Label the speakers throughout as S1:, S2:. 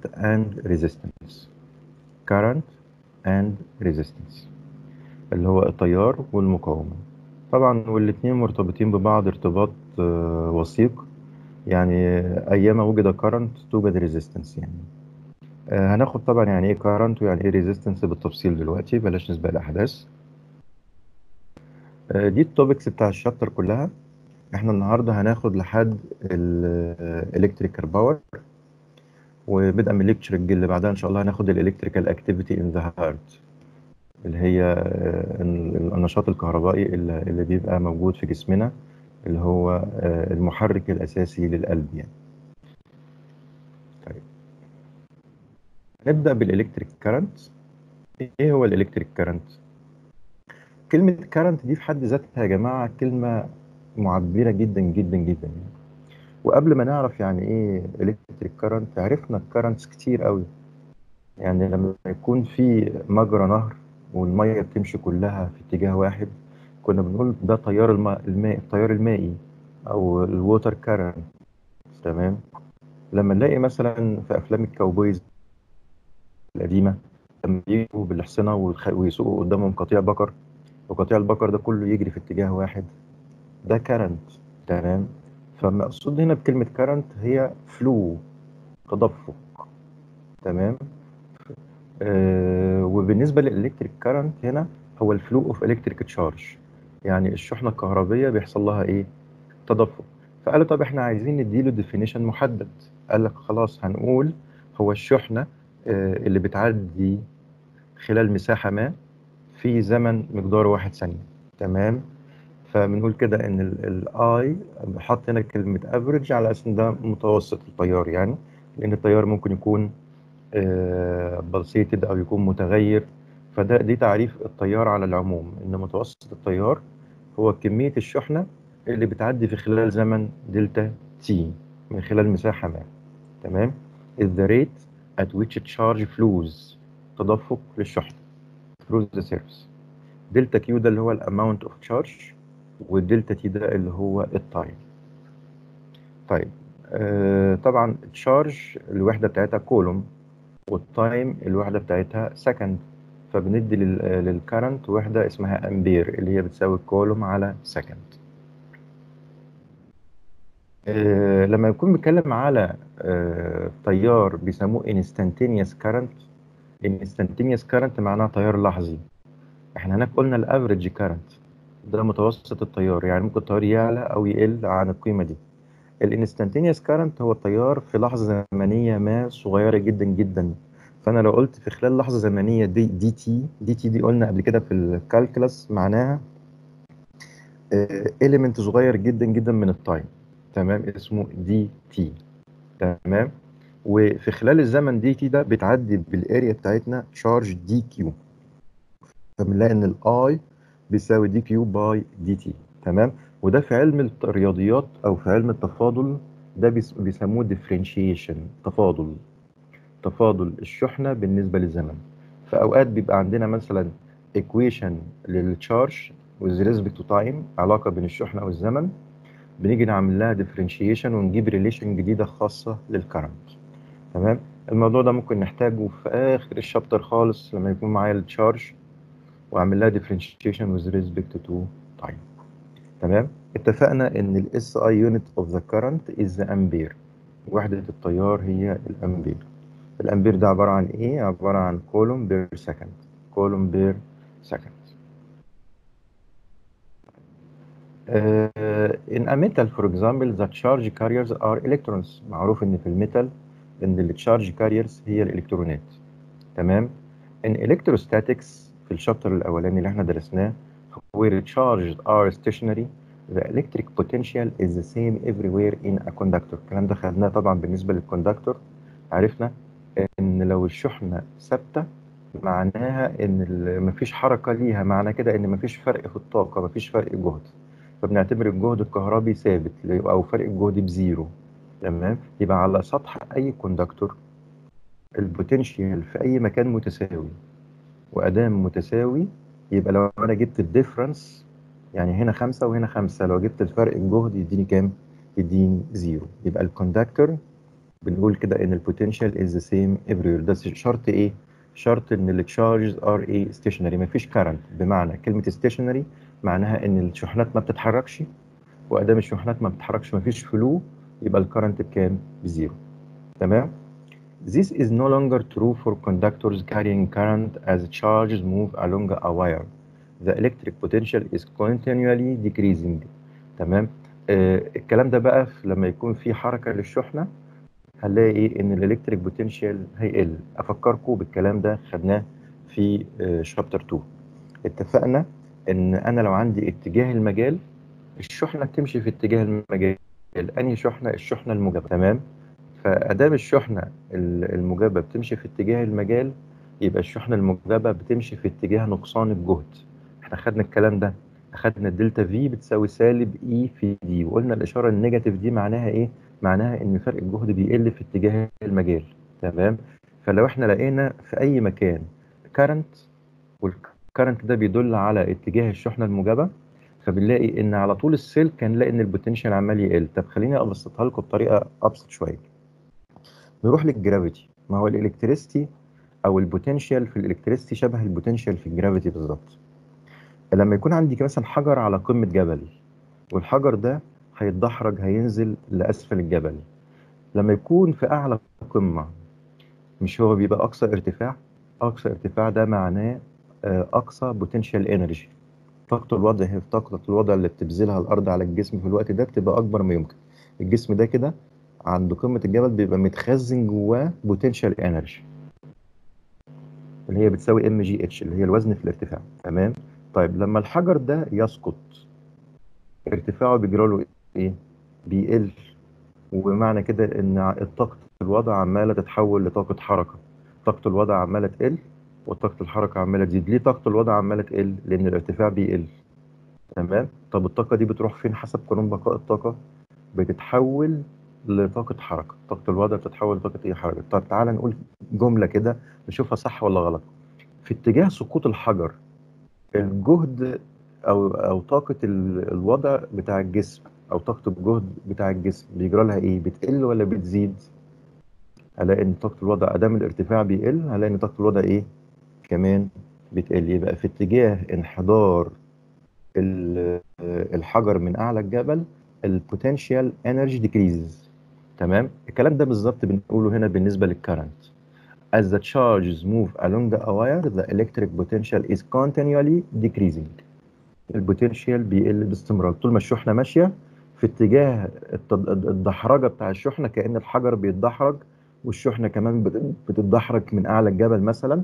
S1: and resistance current and resistance اللي هو التيار والمقاومة طبعا والاتنين مرتبطين ببعض ارتباط آه، وثيق يعني أيما وجد current توجد resistance يعني آه، هناخد طبعا يعني ايه current ويعني ايه resistance بالتفصيل دلوقتي بلاش نسبق الأحداث آه، دي التوبكس بتاع الشابتر كلها احنا النهارده هناخد لحد الالكتريكال باور وبدءا من الليكتشر اللي بعدها ان شاء الله هناخد الالكتريكال اكتيفيتي ان ذا هارت اللي هي آه، النشاط الكهربائي اللي اللي بيبقى موجود في جسمنا اللي هو آه، المحرك الاساسي للقلب يعني طيب هنبدا بالالكتريك كارنت ايه هو الالكتريك كارنت كلمه كارنت دي في حد ذاتها يا جماعه كلمه معبره جدا جدا جدا يعني. وقبل ما نعرف يعني ايه الكتريك كارنت عرفنا الكارنتس كتير قوي يعني لما يكون في مجرى نهر والميه بتمشي كلها في اتجاه واحد كنا بنقول ده تيار الماء الماء التيار المائي او الووتر كارنت تمام لما نلاقي مثلا في افلام الكاوبويز القديمه لما يجوا بالحصنه ويخ- ويسوقوا قدامهم قطيع بقر وقطيع البقر ده كله يجري في اتجاه واحد ده كارنت تمام فالمقصود هنا بكلمة كارنت هي فلو تدفق تمام آه وبالنسبة للإلكتريك كارنت هنا هو الفلو اوف إلكتريك تشارج يعني الشحنة الكهربية بيحصل لها إيه تدفق فقالوا طب إحنا عايزين نديله ديفينيشن محدد قال لك خلاص هنقول هو الشحنة آه اللي بتعدي خلال مساحة ما في زمن مقداره واحد ثانية تمام فبنقول كده ان الاي بحط هنا كلمه افريج على اساس ان ده متوسط التيار يعني لان التيار ممكن يكون بلسيتد او يكون متغير فده دي تعريف التيار على العموم ان متوسط التيار هو كميه الشحنه اللي بتعدي في خلال زمن دلتا تي من خلال مساحه ما تمام is the rate at which charge flows تدفق للشحنه through the surface دلتا كيو ده اللي هو الاماونت اوف تشارج والدلتا تي ده اللي هو التايم طيب آه طبعا تشارج الوحده بتاعتها كولوم والتايم الوحده بتاعتها سكند فبندي للكرنت وحده اسمها امبير اللي هي بتساوي كولوم على سكند آه لما يكون بيتكلم على آه تيار بيسموه instantaneous current instantaneous current معناها تيار لحظي احنا هناك قلنا الافريج كارنت ده متوسط التيار يعني ممكن التيار يعلى او يقل عن القيمه دي الانستانتينيوس كارنت هو التيار في لحظه زمنيه ما صغيره جدا جدا فانا لو قلت في خلال لحظه زمنيه دي دي تي دي تي دي قلنا قبل كده في الكالكولس معناها اليمنت صغير جدا جدا من التايم تمام اسمه دي تي تمام وفي خلال الزمن دي تي ده بتعدي بالاريا بتاعتنا تشارج دي كيو فبنلاقي ان الاي بيساوي دي كيو باي دي تي تمام وده في علم الرياضيات او في علم التفاضل ده بيس- بيسموه ديفرنشيشن تفاضل تفاضل الشحنه بالنسبه للزمن فاوقات بيبقى عندنا مثلا ايكويشن للتشارج with respect to time علاقه بين الشحنه والزمن بنيجي نعمل لها ديفرنشيشن ونجيب ريليشن جديده خاصه للكرنت تمام الموضوع ده ممكن نحتاجه في اخر الشابتر خالص لما يكون معايا التشارج واعمل لها differentiation with respect to time تمام اتفقنا ان ال SI unit of the current is the ampere وحدة التيار هي الامبير الامبير ده عبارة عن ايه عبارة عن كولوم بير سكند كولوم بير سكند in a metal for example the charge carriers are electrons معروف ان في الميتال ان التشارج كاريرز هي الالكترونات تمام in electrostatics في الشابتر الاولاني اللي احنا درسناه where charged are stationary the electric potential is the same everywhere in a conductor الكلام ده خدناه طبعا بالنسبه للكوندكتور عرفنا ان لو الشحنه ثابته معناها ان ال- مفيش حركه ليها معنى كده ان مفيش فرق في الطاقه مفيش فرق جهد فبنعتبر الجهد الكهربي ثابت او فرق الجهد بزيرو تمام يبقى على سطح اي كوندكتور البوتنشال في اي مكان متساوي وادام متساوي يبقى لو انا جبت الديفرنس يعني هنا خمسة وهنا خمسة لو جبت الفرق الجهد يديني كام؟ يديني زيرو يبقى الكوندكتور بنقول كده ان البوتنشال از ذا سيم everywhere ده شرط ايه شرط ان التشارجز ار ايه ستيشنري مفيش كارنت بمعنى كلمه ستيشنري معناها ان الشحنات ما بتتحركش وادام الشحنات ما بتتحركش مفيش فلو يبقى الكرنت بكام بزيرو تمام This is no longer true for conductors carrying current as charges move along a wire. The electric potential is continually decreasing. تمام آه الكلام ده بقى في- لما يكون في حركة للشحنة هنلاقي ايه ان الالكتريك بوتنشال هيقل افكركم بالكلام ده خدناه في شابتر 2 اتفقنا ان انا لو عندي اتجاه المجال الشحنة بتمشي في اتجاه المجال انهي شحنة الشحنة الموجبة تمام فادام الشحنه ال- الموجبه بتمشي في اتجاه المجال يبقى الشحنه الموجبه بتمشي في اتجاه نقصان الجهد احنا خدنا الكلام ده اخدنا الدلتا في بتساوي سالب اي في دي وقلنا الاشاره النيجاتيف دي معناها ايه معناها ان فرق الجهد بيقل في اتجاه المجال تمام فلو احنا لقينا في اي مكان كارنت والكارنت ده بيدل على اتجاه الشحنه الموجبه فبنلاقي ان على طول السلك هنلاقي ان البوتنشال عمال يقل طب خليني ابسطها لكم بطريقه ابسط شويه نروح للجرافيتي ما هو الالكتريستي او البوتنشال في الالكتريستي شبه البوتنشال في الجرافيتي بالظبط لما يكون عندي مثلا حجر على قمة جبل والحجر ده هيتدحرج هينزل لأسفل الجبل لما يكون في أعلى قمة مش هو بيبقى أقصى ارتفاع أقصى ارتفاع ده معناه آه، أقصى بوتنشال انرجي طاقة الوضع هي طاقة الوضع اللي بتبذلها الأرض على الجسم في الوقت ده بتبقى أكبر ما يمكن الجسم ده كده عند قمة الجبل بيبقى متخزن جواه بوتنشال انرجي اللي هي بتساوي ام جي اتش اللي هي الوزن في الارتفاع تمام طيب لما الحجر ده يسقط ارتفاعه بيجرى له ايه بيقل ومعنى كده ان طاقة الوضع عمالة تتحول لطاقة حركة طاقة الوضع عمالة تقل وطاقة الحركة عمالة تزيد ليه طاقة الوضع عمالة تقل لأن الارتفاع بيقل تمام طب الطاقة دي بتروح فين حسب قانون بقاء الطاقة بتتحول لطاقة حركة طاقة الوضع بتتحول لطاقة ايه حركة طب تعالى نقول جملة كده نشوفها صح ولا غلط في اتجاه سقوط الحجر الجهد او او طاقة ال- الوضع بتاع الجسم او طاقة الجهد بتاع الجسم بيجرى لها ايه بتقل ولا بتزيد هلاقي ان طاقة الوضع ادام الارتفاع بيقل هلاقي ان طاقة الوضع ايه كمان بتقل يبقى في اتجاه انحدار ال- الحجر من اعلى الجبل البوتنشال انرجي ديكريز تمام الكلام ده بالظبط بنقوله هنا بالنسبه للكرنت as the charges move along a wire the electric potential is continually decreasing البوتنشال بيقل باستمرار طول ما الشحنه ماشيه في اتجاه التد- الدحرجه بتاع الشحنه كأن الحجر بيتدحرج والشحنه كمان بت- بتتدحرج من اعلى الجبل مثلا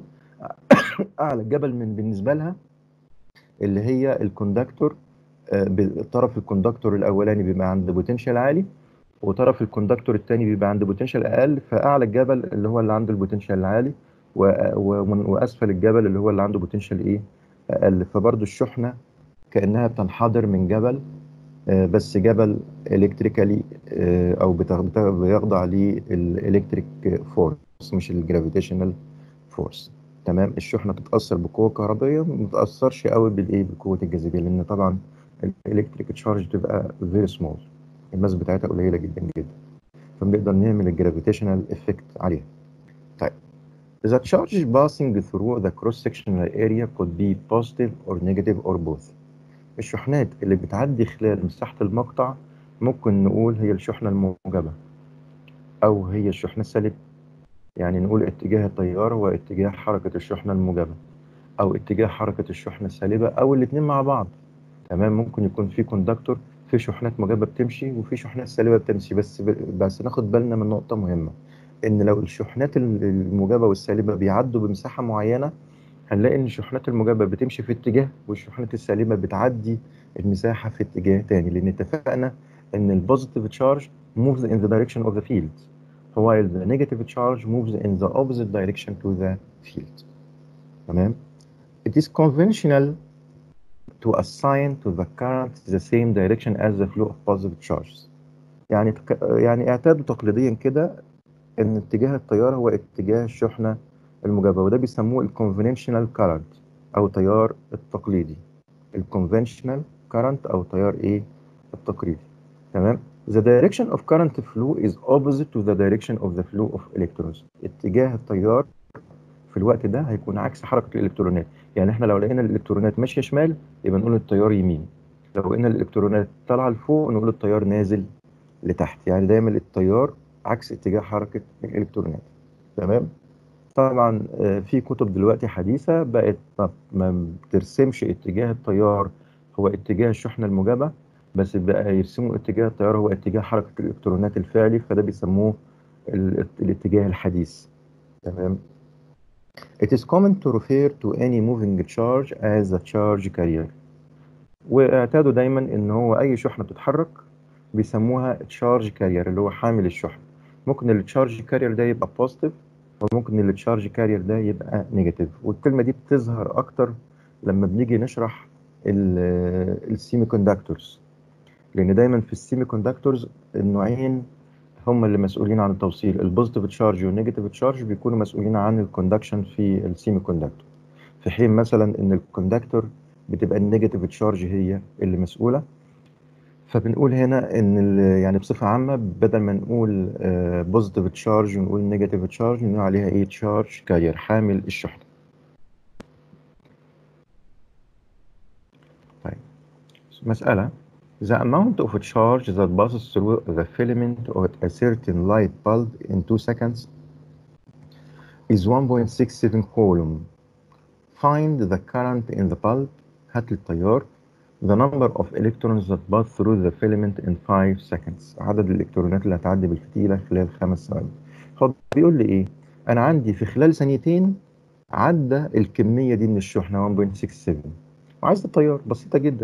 S1: اعلى الجبل من بالنسبه لها اللي هي الكوندكتور آه، ب- طرف الكوندكتور الاولاني بيبقى عند بوتنشال عالي وطرف الكوندكتور الثاني بيبقى عند بوتنشال اقل فاعلى الجبل اللي هو اللي عنده البوتنشال العالي و- و- واسفل الجبل اللي هو اللي عنده بوتنشال ايه اقل فبرضه الشحنه كانها بتنحدر من جبل آه، بس جبل الكتريكالي او بتغ- بتغ- بيخضع للالكتريك فورس مش الجرافيتيشنال فورس تمام الشحنه بتتاثر بقوه كهربيه ما بتتاثرش قوي بالايه بقوه الجاذبيه لان طبعا الالكتريك تشارج بتبقى فيري سمول الماس بتاعتها قليله جدا جدا فبنقدر نعمل الجرافيتيشنال افكت عليها طيب The charge passing through the cross-sectional area could be positive or negative or both. الشحنات اللي بتعدي خلال مساحة المقطع ممكن نقول هي الشحنة الموجبة أو هي الشحنة السالبة يعني نقول اتجاه التيار هو اتجاه حركة الشحنة الموجبة أو اتجاه حركة الشحنة السالبة أو الاتنين مع بعض تمام ممكن يكون في كوندكتور في شحنات موجبة بتمشي وفي شحنات سالبة بتمشي بس بس ناخد بالنا من نقطة مهمة إن لو الشحنات الموجبة والسالبة بيعدوا بمساحة معينة هنلاقي ان الشحنات الموجبه بتمشي في اتجاه والشحنات السالبه بتعدي المساحه في اتجاه تاني لان اتفقنا ان البوزيتيف تشارج moves in the direction of the field while the negative charge moves in the opposite direction to the field تمام it is conventional to assign to the current the same direction as the flow of positive charges يعني تك... يعني اعتادوا تقليديا كده ان اتجاه التيار هو اتجاه الشحنه المجابة وده بيسموه الكونفنشنال كارنت او تيار التقليدي الكونفنشنال كارنت او تيار ايه التقليدي تمام The direction of current flow is opposite to the direction of the flow of electrons. اتجاه التيار في الوقت ده هيكون عكس حركة الإلكترونات. يعني احنا لو لقينا الإلكترونات ماشية شمال يبقى نقول التيار يمين. لو لقينا الإلكترونات طالعة لفوق نقول التيار نازل لتحت. يعني دايما التيار عكس اتجاه حركة الإلكترونات. تمام؟ طبعا آه، في كتب دلوقتي حديثة بقت ما- ما بترسمش اتجاه التيار هو اتجاه الشحنة الموجبة بس بقى يرسموا اتجاه التيار هو اتجاه حركة الإلكترونات الفعلي فده بيسموه ال- الاتجاه الحديث تمام It is common to refer to any moving charge as a charge carrier واعتادوا دايما ان هو اي شحنة بتتحرك بيسموها charge carrier اللي هو حامل الشحن ممكن التشارج كارير ده يبقى بوزيتيف وممكن التشارج كارير ده يبقى نيجاتيف والكلمة دي بتظهر اكتر لما بنيجي نشرح السيمي كوندكتورز لان دايما في السيمي كوندكتورز النوعين هم اللي مسؤولين عن التوصيل البوزيتيف تشارج والنيجاتيف تشارج بيكونوا مسؤولين عن الكوندكشن في السيمي كوندكتور في حين مثلا ان الكوندكتور بتبقى النيجاتيف تشارج هي اللي مسؤوله فبنقول هنا ان ال- يعني بصفه عامه بدل ما نقول بوزيتيف تشارج ونقول نيجاتيف تشارج نقول عليها ايه تشارج كارير حامل الشحنه طيب مساله The amount of charge that passes through the filament of a certain light bulb in 2 seconds is 1.67 coulomb. Find the current in the bulb. هات التيار. The number of electrons that pass through the filament in 5 seconds. عدد الإلكترونات اللي هتعدي بالفتيلة خلال خمس ثواني. هو بيقول لي إيه؟ أنا عندي في خلال ثانيتين عدى الكمية دي من الشحنة 1.67 وعايز التيار بسيطة جدا.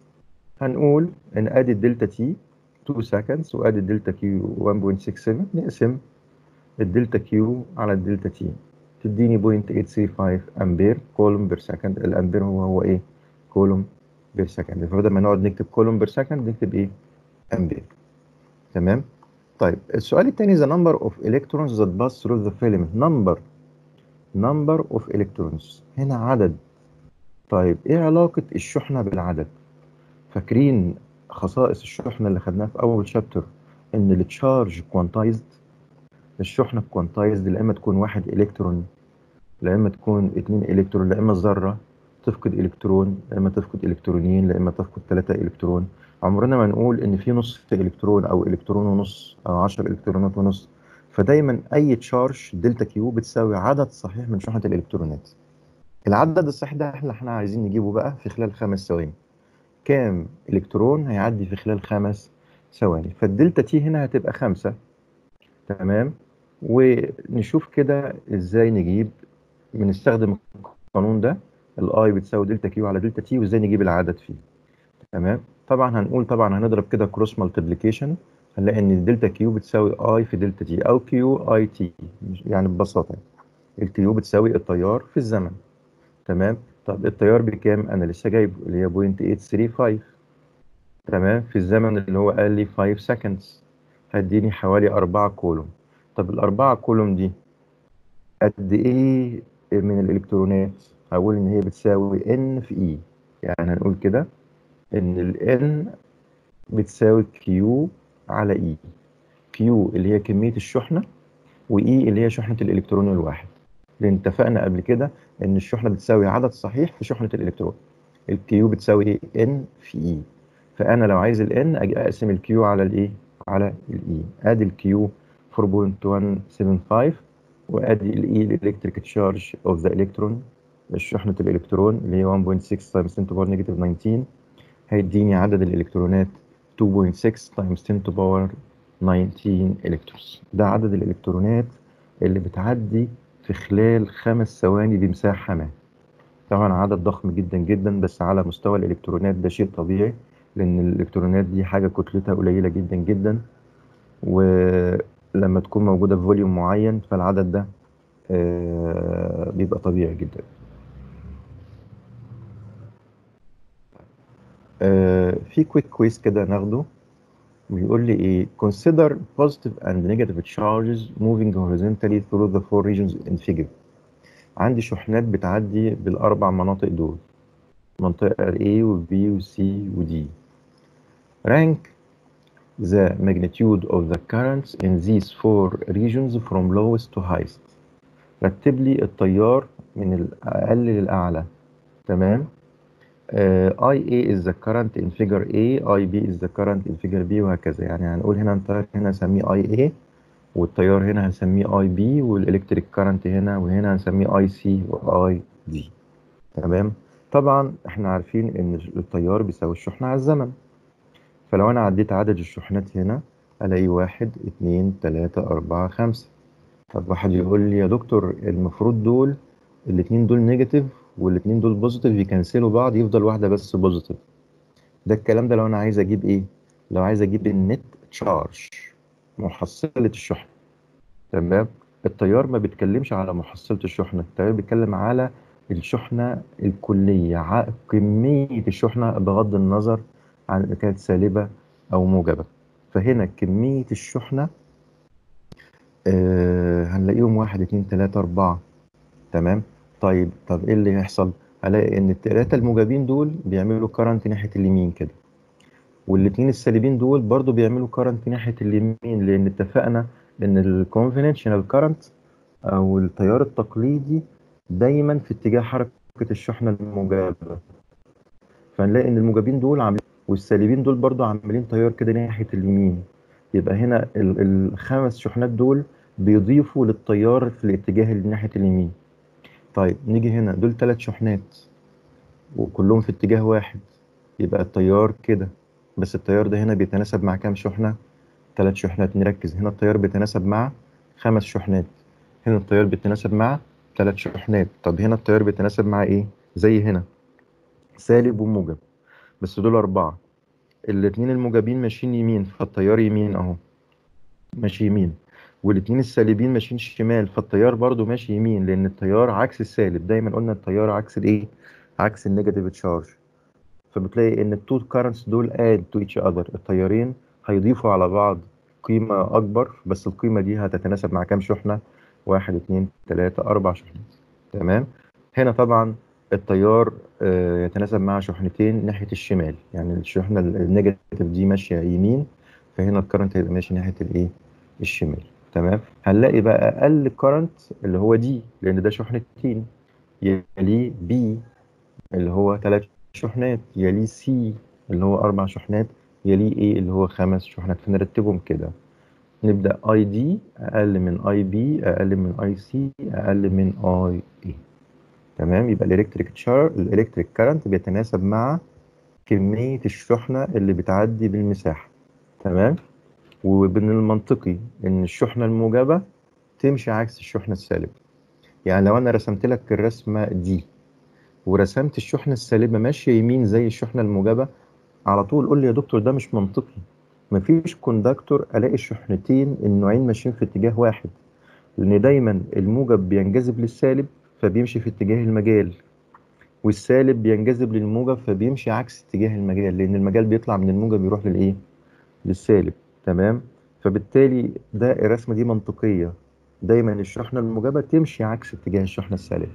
S1: هنقول ان ادي الدلتا تي 2 seconds وادي الدلتا كيو 1.67 نقسم الدلتا كيو على الدلتا تي تديني 0.835 امبير كولوم بير سكند الامبير هو هو ايه كولوم بير سكند فبدل ما نقعد نكتب كولوم بير سكند نكتب ايه امبير تمام طيب السؤال الثاني the number of electrons that pass through the filament number number of electrons هنا عدد طيب ايه علاقة الشحنة بالعدد فاكرين خصائص الشحنة اللي خدناها في أول شابتر إن التشارج كوانتايزد الشحنة كوانتايزد لا إما تكون واحد إلكترون لا إما تكون اتنين إلكترون لا إما الذرة تفقد إلكترون لا إما تفقد إلكترونين لا إما تفقد ثلاثة إلكترون عمرنا ما نقول إن في نص إلكترون أو إلكترون ونص أو 10 إلكترونات ونص فدايما أي تشارج دلتا كيو بتساوي عدد صحيح من شحنة الإلكترونات العدد الصحيح ده احنا احنا عايزين نجيبه بقى في خلال خمس ثواني كام الكترون هيعدي في خلال خمس ثواني فالدلتا تي هنا هتبقى خمسة تمام ونشوف كده ازاي نجيب بنستخدم القانون ده الاي بتساوي دلتا كيو على دلتا تي وازاي نجيب العدد فيه تمام طبعا هنقول طبعا هنضرب كده كروس مالتيبليكيشن هنلاقي ان الدلتا كيو بتساوي اي في دلتا تي او كيو اي تي يعني ببساطه الكيو بتساوي التيار في الزمن تمام طب التيار بكام انا لسه جايبه اللي هي 0.835 تمام في الزمن اللي هو قال لي 5 seconds هديني حوالي 4 كولوم طب الأربعة كولوم دي قد إيه من الإلكترونات هقول إن هي بتساوي N في E يعني هنقول كده إن ال N بتساوي Q على E Q اللي هي كمية الشحنة و E اللي هي شحنة الإلكترون الواحد لأن اتفقنا قبل كده إن الشحنة بتساوي عدد صحيح في شحنة الإلكترون الكيو بتساوي إيه؟ N في E فأنا لو عايز ال N أجي أقسم الكيو على الإيه؟ على الإي أدي الكيو 4.175 وأدي الإي الإلكتريك تشارج أوف ذا إلكترون شحنة الإلكترون اللي هي 1.6 تايمز 10 to power negative 19 هيديني عدد الإلكترونات 2.6 تايمز 10 to power 19 إلكترونز ده عدد الإلكترونات اللي بتعدي في خلال خمس ثواني بمساحة ما طبعا عدد ضخم جدا جدا بس على مستوى الإلكترونات ده شيء طبيعي لأن الإلكترونات دي حاجة كتلتها قليلة جدا جدا ولما تكون موجودة في فوليوم معين فالعدد ده آه، بيبقى طبيعي جدا آه، في كويك كويز كده ناخده بيقول لي ايه consider positive and negative charges moving horizontally through the four regions in figure عندي شحنات بتعدي بالأربع مناطق دول منطقة A و B و C و D rank the magnitude of the currents in these four regions from lowest to highest رتب لي التيار من الأقل للأعلى تمام آه IA is the current in figure A IB is the current in figure B وهكذا يعني هنقول هنا التيار هنا هنسميه IA والتيار هنا هنسميه IB والإلكتريك كارنت هنا وهنا هنسميه IC وID تمام طبعا احنا عارفين ان التيار بيساوي الشحنة على الزمن فلو انا عديت عدد الشحنات هنا الاقي واحد اتنين تلاتة اربعة خمسة طب واحد يقول لي يا دكتور المفروض دول الاتنين دول نيجاتيف والاتنين دول بوزيتيف يكنسلوا بعض يفضل واحدة بس بوزيتيف ده الكلام ده لو انا عايز اجيب ايه لو عايز اجيب النت تشارج محصلة الشحنة تمام التيار ما بيتكلمش على محصلة الشحنة التيار بيتكلم على الشحنة الكلية ع- كمية الشحنة بغض النظر عن إذا كانت سالبة أو موجبة فهنا كمية الشحنة آه هنلاقيهم واحد اتنين تلاتة أربعة تمام طيب طب إيه اللي هيحصل؟ هلاقي إن التلاتة الموجبين دول بيعملوا كرنت ناحية اليمين كده والاتنين السالبين دول برضو بيعملوا كرنت ناحية اليمين لأن اتفقنا إن الكونفنشنال كرنت أو التيار التقليدي دايما في اتجاه حركة الشحنة الموجبة فنلاقي إن الموجبين دول عاملين والسالبين دول برضو عاملين تيار كده ناحية اليمين يبقى هنا ال- الخمس شحنات دول بيضيفوا للتيار في الاتجاه اللي ناحية اليمين طيب نيجي هنا دول ثلاث شحنات وكلهم في اتجاه واحد يبقى التيار كده بس التيار ده هنا بيتناسب مع كام شحنة؟ ثلاث شحنات نركز هنا التيار بيتناسب مع خمس شحنات هنا التيار بيتناسب مع ثلاث شحنات طب هنا التيار بيتناسب مع ايه؟ زي هنا سالب وموجب بس دول أربعة الاتنين الموجبين ماشيين يمين فالتيار يمين أهو ماشي يمين والاتنين السالبين ماشيين شمال فالتيار برضو ماشي يمين لأن التيار عكس السالب دايما قلنا التيار عكس الإيه؟ عكس النيجاتيف تشارج فبتلاقي إن التو كارنتس دول add to each other التيارين هيضيفوا على بعض قيمة أكبر بس القيمة دي هتتناسب مع كام شحنة؟ واحد اتنين تلاتة أربع شحنات تمام هنا طبعا التيار آه، يتناسب مع شحنتين ناحية الشمال يعني الشحنة ال- النيجاتيف دي ماشية يمين فهنا الكرنت هيبقى ماشي ناحية الايه الشمال تمام هنلاقي بقى أقل كرنت اللي هو دي لأن ده شحنتين يليه بي اللي هو ثلاث شحنات يليه سي اللي هو أربع شحنات يليه ايه اللي هو خمس شحنات فنرتبهم كده نبدأ اي دي أقل من اي بي أقل من اي سي أقل من اي اي تمام يبقى الالكتريك تشار الالكتريك كارنت بيتناسب مع كمية الشحنة اللي بتعدي بالمساحة تمام ومن المنطقي ان الشحنة الموجبة تمشي عكس الشحنة السالبة يعني لو انا رسمت لك الرسمة دي ورسمت الشحنة السالبة ماشية يمين زي الشحنة الموجبة على طول قول لي يا دكتور ده مش منطقي مفيش كوندكتور الاقي الشحنتين النوعين ماشيين في اتجاه واحد لان دايما الموجب بينجذب للسالب فبيمشي في اتجاه المجال والسالب بينجذب للموجب فبيمشي عكس اتجاه المجال لان المجال بيطلع من الموجب يروح للايه للسالب تمام فبالتالي ده الرسمه دي منطقيه دايما الشحنه الموجبه تمشي عكس اتجاه الشحنه السالبه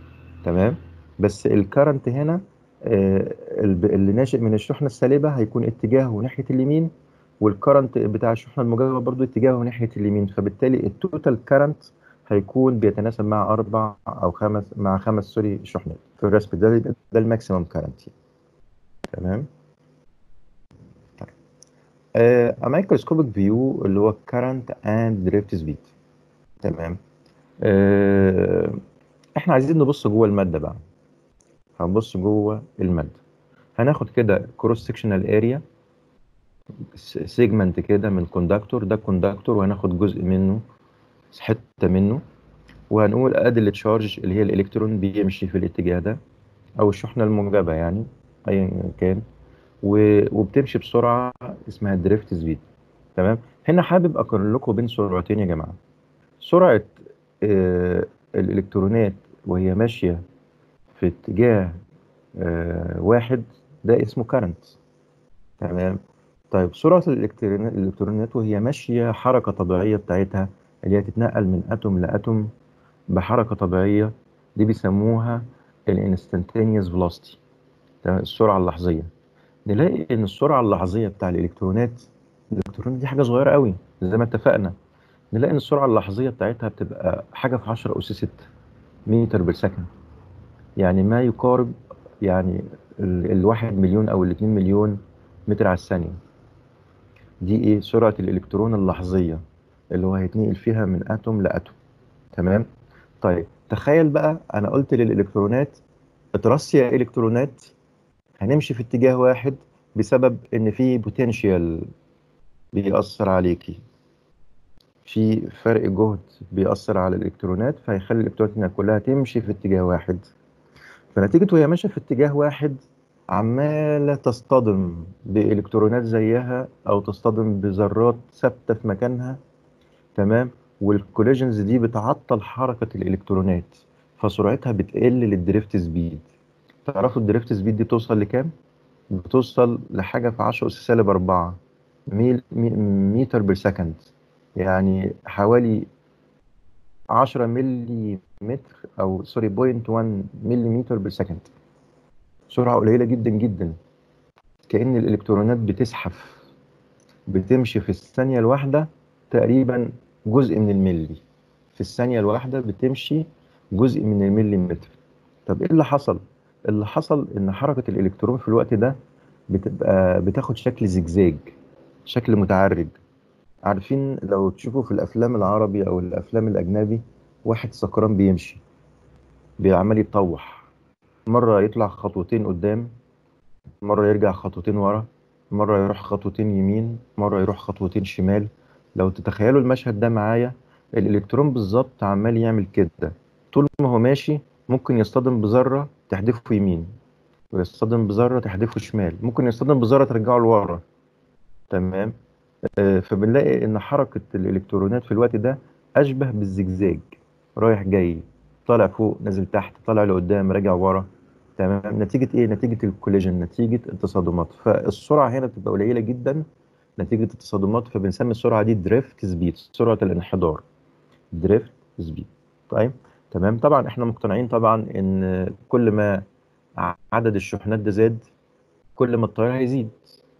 S1: تمام بس الكرنت هنا آه، الب- اللي ناشئ من الشحنه السالبه هيكون اتجاهه ناحيه اليمين والكرنت بتاع الشحنه الموجبه برضو اتجاهه ناحيه اليمين فبالتالي التوتال كرنت هيكون بيتناسب مع اربع او خمس مع خمس سوري شحنات في الرسم ده يبقى ده الماكسيمم كرنت تمام طيب مايكروسكوبيك فيو اللي هو current and drift speed تمام آه، احنا عايزين نبص جوه الماده بقى هنبص جوه الماده هناخد كده كروس سكشنال اريا سيجمنت كده من كوندكتور ده كوندكتور وهناخد جزء منه حته منه وهنقول ادي التشارج اللي هي الالكترون بيمشي في الاتجاه ده او الشحنه الموجبه يعني ايا كان و- وبتمشي بسرعه اسمها دريفت سبيد تمام هنا حابب اقارن لكم بين سرعتين يا جماعه سرعه آه الالكترونات وهي ماشيه في اتجاه آه واحد ده اسمه كارنت تمام طيب سرعه الالكترونات الالكترونات وهي ماشيه حركه طبيعيه بتاعتها اللي هي تتنقل من اتوم لاتوم بحركه طبيعيه دي بيسموها الانستنتينيوس فيلوسيتي السرعه اللحظيه نلاقي ان السرعه اللحظيه بتاع الالكترونات الالكترون دي حاجه صغيره قوي زي ما اتفقنا نلاقي ان السرعه اللحظيه بتاعتها بتبقى حاجه في 10 اس 6 متر بالسكند يعني ما يقارب يعني ال- الواحد مليون او الاتنين مليون متر على الثانيه دي ايه سرعه الالكترون اللحظيه اللي هو هيتنقل فيها من اتوم لاتوم تمام طيب تخيل بقى انا قلت للالكترونات اترصي يا الكترونات هنمشي في اتجاه واحد بسبب ان في بوتنشال بيأثر عليكي في فرق جهد بيأثر على الالكترونات فهيخلي الالكترونات انها كلها تمشي في اتجاه واحد فنتيجة وهي ماشية في اتجاه واحد عمالة تصطدم بإلكترونات زيها أو تصطدم بذرات ثابتة في مكانها تمام والكوليجنز دي بتعطل حركة الإلكترونات فسرعتها بتقل للدريفت سبيد تعرفوا الدريفت سبيد دي بتوصل لكام؟ بتوصل لحاجة في 10 أس سالب 4 ميل مي- متر بالسكند يعني حوالي 10 ملي متر او سوري بوينت 1 ملي متر بالسكند سرعه قليله جدا جدا كأن الالكترونات بتزحف بتمشي في الثانيه الواحده تقريبا جزء من الملي في الثانيه الواحده بتمشي جزء من الملي متر طب ايه اللي حصل اللي حصل ان حركه الالكترون في الوقت ده بتبقى بتاخد شكل زجزاج شكل متعرج عارفين لو تشوفوا في الافلام العربي او الافلام الاجنبي واحد سكران بيمشي بيعمل يتطوح مره يطلع خطوتين قدام مره يرجع خطوتين ورا مره يروح خطوتين يمين مره يروح خطوتين شمال لو تتخيلوا المشهد ده معايا الالكترون بالظبط عمال يعمل كده طول ما هو ماشي ممكن يصطدم بذره تحدفه يمين ويصطدم بذره تحدفه شمال ممكن يصطدم بذره ترجعه لورا تمام آه، فبنلاقي ان حركه الالكترونات في الوقت ده اشبه بالزجزاج رايح جاي طالع فوق نازل تحت طالع لقدام راجع ورا تمام نتيجه ايه نتيجه الكوليجن نتيجه التصادمات فالسرعه هنا بتبقى قليله جدا نتيجه التصادمات فبنسمي السرعه دي دريفت سبيد سرعه الانحدار دريفت سبيد طيب تمام طبعا احنا مقتنعين طبعا ان كل ما عدد الشحنات ده زاد كل ما التيار هيزيد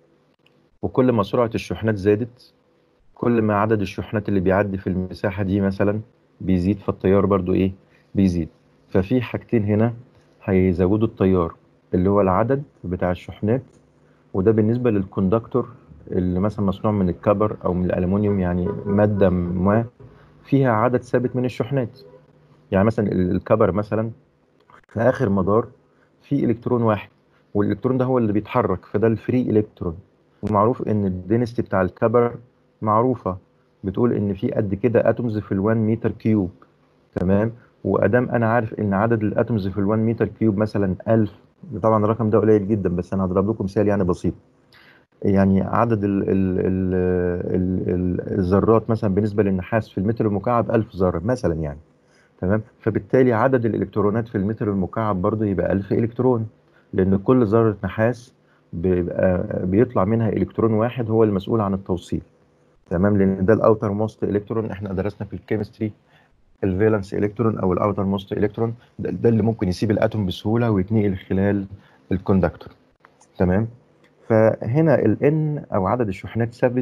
S1: وكل ما سرعة الشحنات زادت كل ما عدد الشحنات اللي بيعدي في المساحة دي مثلا بيزيد فالتيار برضو ايه بيزيد ففي حاجتين هنا هيزودوا التيار اللي هو العدد بتاع الشحنات وده بالنسبة للكوندكتور اللي مثلا مصنوع من الكبر او من الالومنيوم يعني مادة ما فيها عدد ثابت من الشحنات يعني مثلا ال- الكبر مثلا في اخر مدار في الكترون واحد والالكترون ده هو اللي بيتحرك فده الفري الكترون ومعروف ان الدينستي بتاع الكبر معروفه بتقول ان في قد كده اتومز في ال1 متر كيوب تمام وادام انا عارف ان عدد الاتومز في ال1 متر كيوب مثلا 1000 طبعا الرقم ده قليل جدا بس انا هضرب لكم مثال يعني بسيط يعني عدد ال ال ال ال ال الذرات مثلا بالنسبه للنحاس في المتر المكعب 1000 ذره مثلا يعني تمام فبالتالي عدد الالكترونات في المتر المكعب برضه يبقى 1000 الكترون لان كل ذره نحاس بيبقى بيطلع منها الكترون واحد هو المسؤول عن التوصيل تمام لان ده الاوتر موست الكترون احنا درسنا في الكيمستري الفالنس الكترون او الاوتر موست الكترون ده, ده اللي ممكن يسيب الاتوم بسهوله ويتنقل خلال الكوندكتور تمام فهنا الان او عدد الشحنات ثابت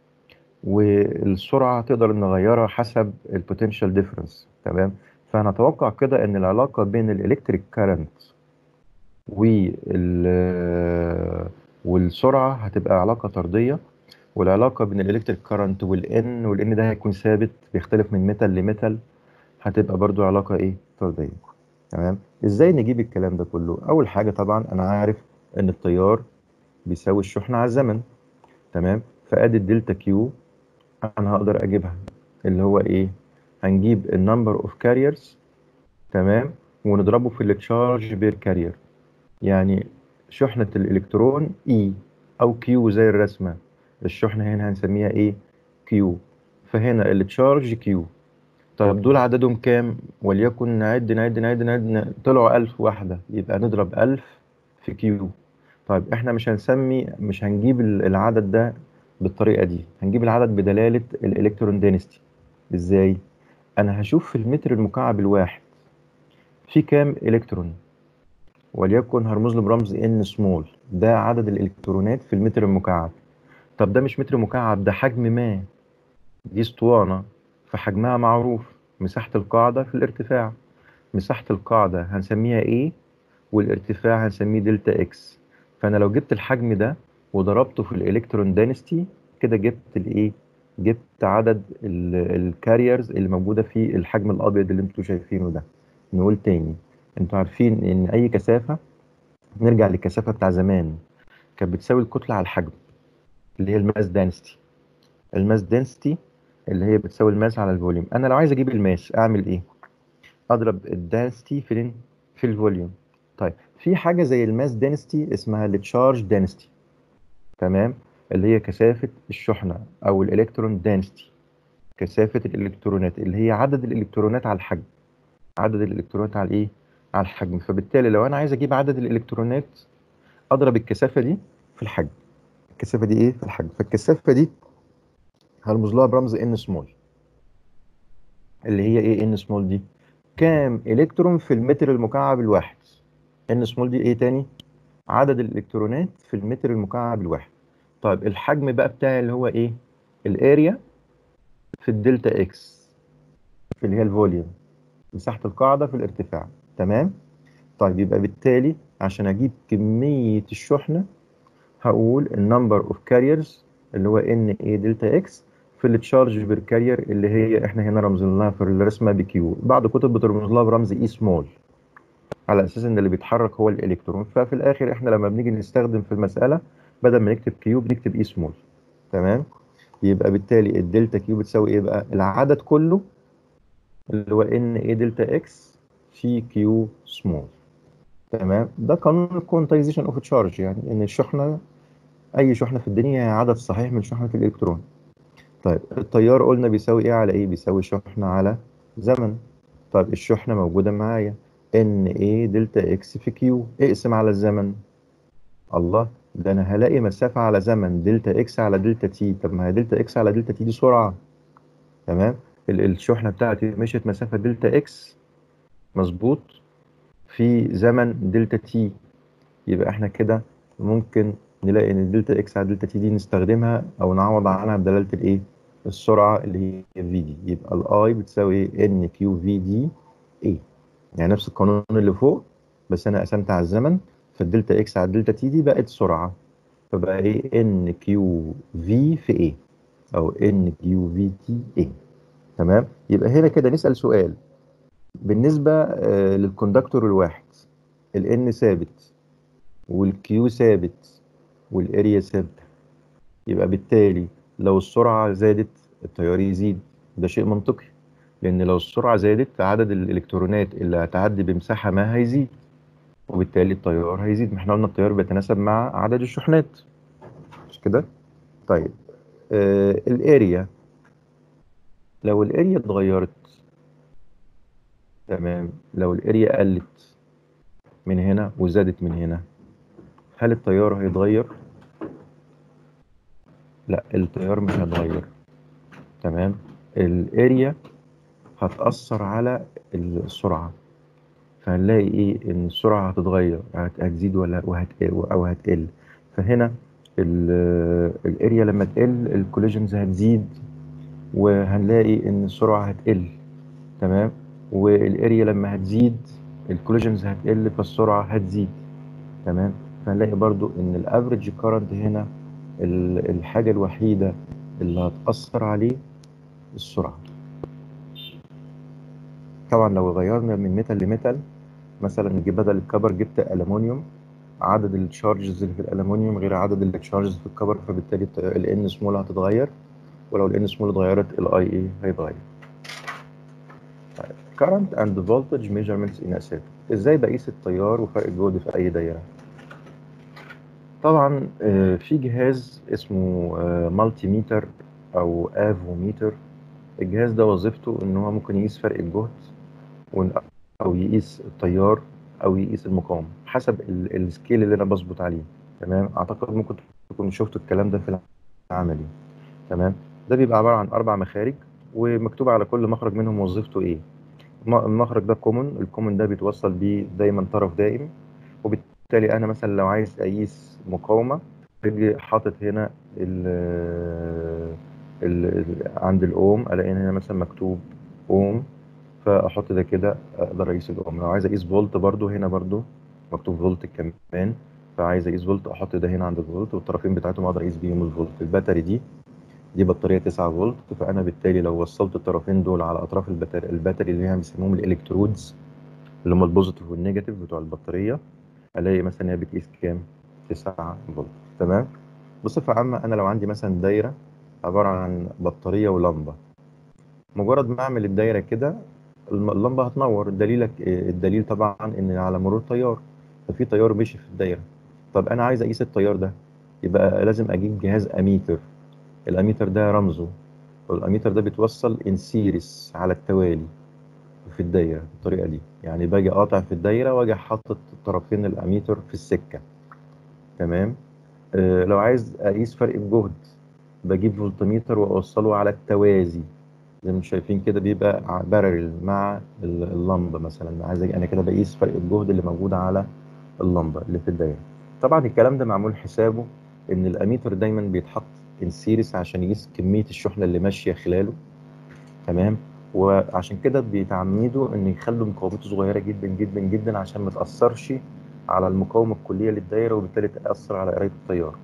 S1: والسرعه تقدر نغيرها حسب البوتنشال ديفرنس تمام فهنتوقع كده ان العلاقه بين الالكتريك كارنت وال والسرعه هتبقى علاقه طرديه والعلاقه بين الالكتريك كارنت والان والان ده هيكون ثابت بيختلف من ميتال لميتال هتبقى برضو علاقه ايه طرديه تمام ازاي نجيب الكلام ده كله اول حاجه طبعا انا عارف ان التيار بيساوي الشحنه على الزمن تمام فادي الدلتا كيو انا هقدر اجيبها اللي هو ايه هنجيب النمبر اوف كاريرز تمام ونضربه في التشارج بير كارير يعني شحنة الإلكترون E أو Q زي الرسمة الشحنة هنا هنسميها إيه Q فهنا التشارج Q طب دول عددهم كام وليكن نعد نعد نعد نعد طلعوا ألف واحدة يبقى نضرب ألف في Q طيب إحنا مش هنسمي مش هنجيب العدد ده بالطريقة دي هنجيب العدد بدلالة الإلكترون دينستي إزاي أنا هشوف في المتر المكعب الواحد في كام إلكترون وليكن هرمز له برمز ان سمول ده عدد الالكترونات في المتر المكعب طب ده مش متر مكعب ده حجم ما دي اسطوانة فحجمها معروف مساحة القاعدة في الارتفاع مساحة القاعدة هنسميها ايه والارتفاع هنسميه دلتا اكس فانا لو جبت الحجم ده وضربته في الالكترون دانستي كده جبت الايه جبت عدد الكاريرز اللي موجوده في الحجم الابيض اللي انتوا شايفينه ده نقول تاني انتوا عارفين ان اي كثافه نرجع للكثافه بتاع زمان كانت بتساوي الكتله على الحجم اللي هي الماس دانستي الماس دانستي اللي هي بتساوي الماس على الفوليوم انا لو عايز اجيب الماس اعمل ايه اضرب الدانستي في في الفوليوم طيب في حاجه زي الماس دانستي اسمها التشارج دانستي تمام اللي هي كثافه الشحنه او الالكترون دانستي كثافه الالكترونات اللي هي عدد الالكترونات على الحجم عدد الالكترونات على ايه على الحجم فبالتالي لو انا عايز اجيب عدد الالكترونات اضرب الكثافه دي في الحجم الكثافه دي ايه في الحجم فالكثافه دي هرمز لها برمز ان سمول اللي هي ايه ان سمول دي كام الكترون في المتر المكعب الواحد ان سمول دي ايه تاني عدد الالكترونات في المتر المكعب الواحد طيب الحجم بقى بتاعي اللي هو ايه الاريا في الدلتا اكس في اللي هي الفوليوم مساحه القاعده في الارتفاع تمام طيب يبقى بالتالي عشان اجيب كميه الشحنه هقول النمبر اوف كاريرز اللي هو ان اي دلتا اكس في التشارج بير كارير اللي هي احنا هنا رمزنا لها في الرسمه بكيو بعض كتب بترمز لها برمز اي سمول على اساس ان اللي بيتحرك هو الالكترون ففي الاخر احنا لما بنيجي نستخدم في المساله بدل ما نكتب كيو بنكتب اي سمول تمام يبقى بالتالي الدلتا كيو بتساوي ايه بقى العدد كله اللي هو ان اي دلتا اكس في كيو سمول تمام ده قانون الكوانتايزيشن اوف تشارج يعني ان الشحنه اي شحنه في الدنيا هي عدد صحيح من شحنه الالكترون طيب التيار قلنا بيساوي ايه على ايه بيساوي شحنه على زمن طيب الشحنه موجوده معايا ان ايه دلتا اكس في كيو اقسم على الزمن الله ده انا هلاقي مسافه على زمن دلتا اكس على دلتا تي طب ما هي دلتا اكس على دلتا تي دي سرعه تمام الشحنه بتاعتي مشيت مسافه دلتا اكس مظبوط في زمن دلتا تي يبقى احنا كده ممكن نلاقي ان دلتا اكس على دلتا تي دي نستخدمها او نعوض عنها بدلاله الايه السرعه اللي هي في دي يبقى الاي بتساوي ان كيو في دي اي يعني نفس القانون اللي فوق بس انا قسمت على الزمن فالدلتا اكس على الدلتا تي دي بقت سرعه فبقى ايه ان كيو في في ايه او ان كيو في تي ايه تمام يبقى هنا كده نسال سؤال بالنسبه آه للكوندكتور الواحد الان ثابت والكيو ثابت والاريا ثابته يبقى بالتالي لو السرعه زادت التيار يزيد ده شيء منطقي لان لو السرعه زادت عدد الالكترونات اللي هتعدي بمساحه ما هيزيد وبالتالي التيار هيزيد ما احنا قلنا التيار بيتناسب مع عدد الشحنات مش كده طيب آه الاريا لو الاريا اتغيرت تمام لو الاريا قلت من هنا وزادت من هنا هل التيار هيتغير لا التيار مش هيتغير تمام الاريا هتأثر على السرعة فهنلاقي ايه ان السرعة هتتغير هتزيد ولا وهتقل او هتقل فهنا الاريا لما تقل الكوليجنز هتزيد وهنلاقي ان السرعة هتقل تمام والاريا لما هتزيد الكوليجنز هتقل فالسرعة هتزيد تمام فهنلاقي برضو ان الافريج كارنت هنا الحاجة الوحيدة اللي هتأثر عليه السرعة طبعا لو غيرنا من ميتال لميتال مثلا نجيب بدل الكبر جبت ألمونيوم عدد التشارجز اللي في الألمونيوم غير عدد التشارجز في الكبر فبالتالي ال N سمول هتتغير ولو ال N سمول اتغيرت ال I A هيتغير current and voltage measurements in a circuit ازاي بقيس التيار وفرق الجهد في اي دايره طبعا في جهاز اسمه مالتي ميتر او افوميتر الجهاز ده وظيفته ان هو ممكن يقيس فرق الجهد او يقيس التيار او يقيس المقاومه حسب السكيل اللي انا بظبط عليه تمام اعتقد ممكن تكونوا شفتوا الكلام ده في العملي تمام ده بيبقى عباره عن اربع مخارج ومكتوب على كل مخرج منهم وظيفته ايه المخرج ده كومن الكومن ده بيتوصل بيه دايما طرف دائم وبالتالي انا مثلا لو عايز اقيس مقاومه باجي حاطط هنا ال ال ال- عند الاوم الاقي ان هنا مثلا مكتوب اوم فاحط ده كده اقدر اقيس الاوم لو عايز اقيس فولت برضو هنا برضو مكتوب فولت كمان فعايز اقيس فولت احط ده هنا عند الفولت والطرفين بتاعتهم اقدر اقيس بيهم الفولت الباتري دي دي بطاريه 9 فولت فانا بالتالي لو وصلت الطرفين دول على اطراف الباتري الباتري اللي هي بيسموهم الالكترودز اللي هم البوزيتيف والنيجاتيف بتوع البطاريه الاقي مثلا هي بتقيس كام 9 فولت تمام بصفه عامه انا لو عندي مثلا دايره عباره عن بطاريه ولمبه مجرد ما اعمل الدايره كده الم- اللمبه هتنور دليلك إيه؟ الدليل طبعا ان على مرور تيار ففي تيار مشي في الدايره طب انا عايز اقيس التيار ده يبقى لازم اجيب جهاز اميتر الاميتر ده رمزه والاميتر ده بيتوصل ان سيريس على التوالي في الدايره بالطريقه دي يعني باجي قاطع في الدايره واجي حاطط طرفين الاميتر في السكه تمام آه لو عايز اقيس فرق الجهد بجيب فولتميتر واوصله على التوازي زي ما انتم شايفين كده بيبقى بارل مع ال- اللمبه مثلا عايز أجي- انا كده بقيس فرق الجهد اللي موجود على اللمبه اللي في الدايره طبعا الكلام ده معمول حسابه ان الاميتر دايما بيتحط ان سيريس عشان يقيس كميه الشحنه اللي ماشيه خلاله تمام وعشان كده بيتعمدوا ان يخلوا مقاومته صغيره جدا جدا جدا عشان ما تاثرش على المقاومه الكليه للدايره وبالتالي تاثر على قرايه التيار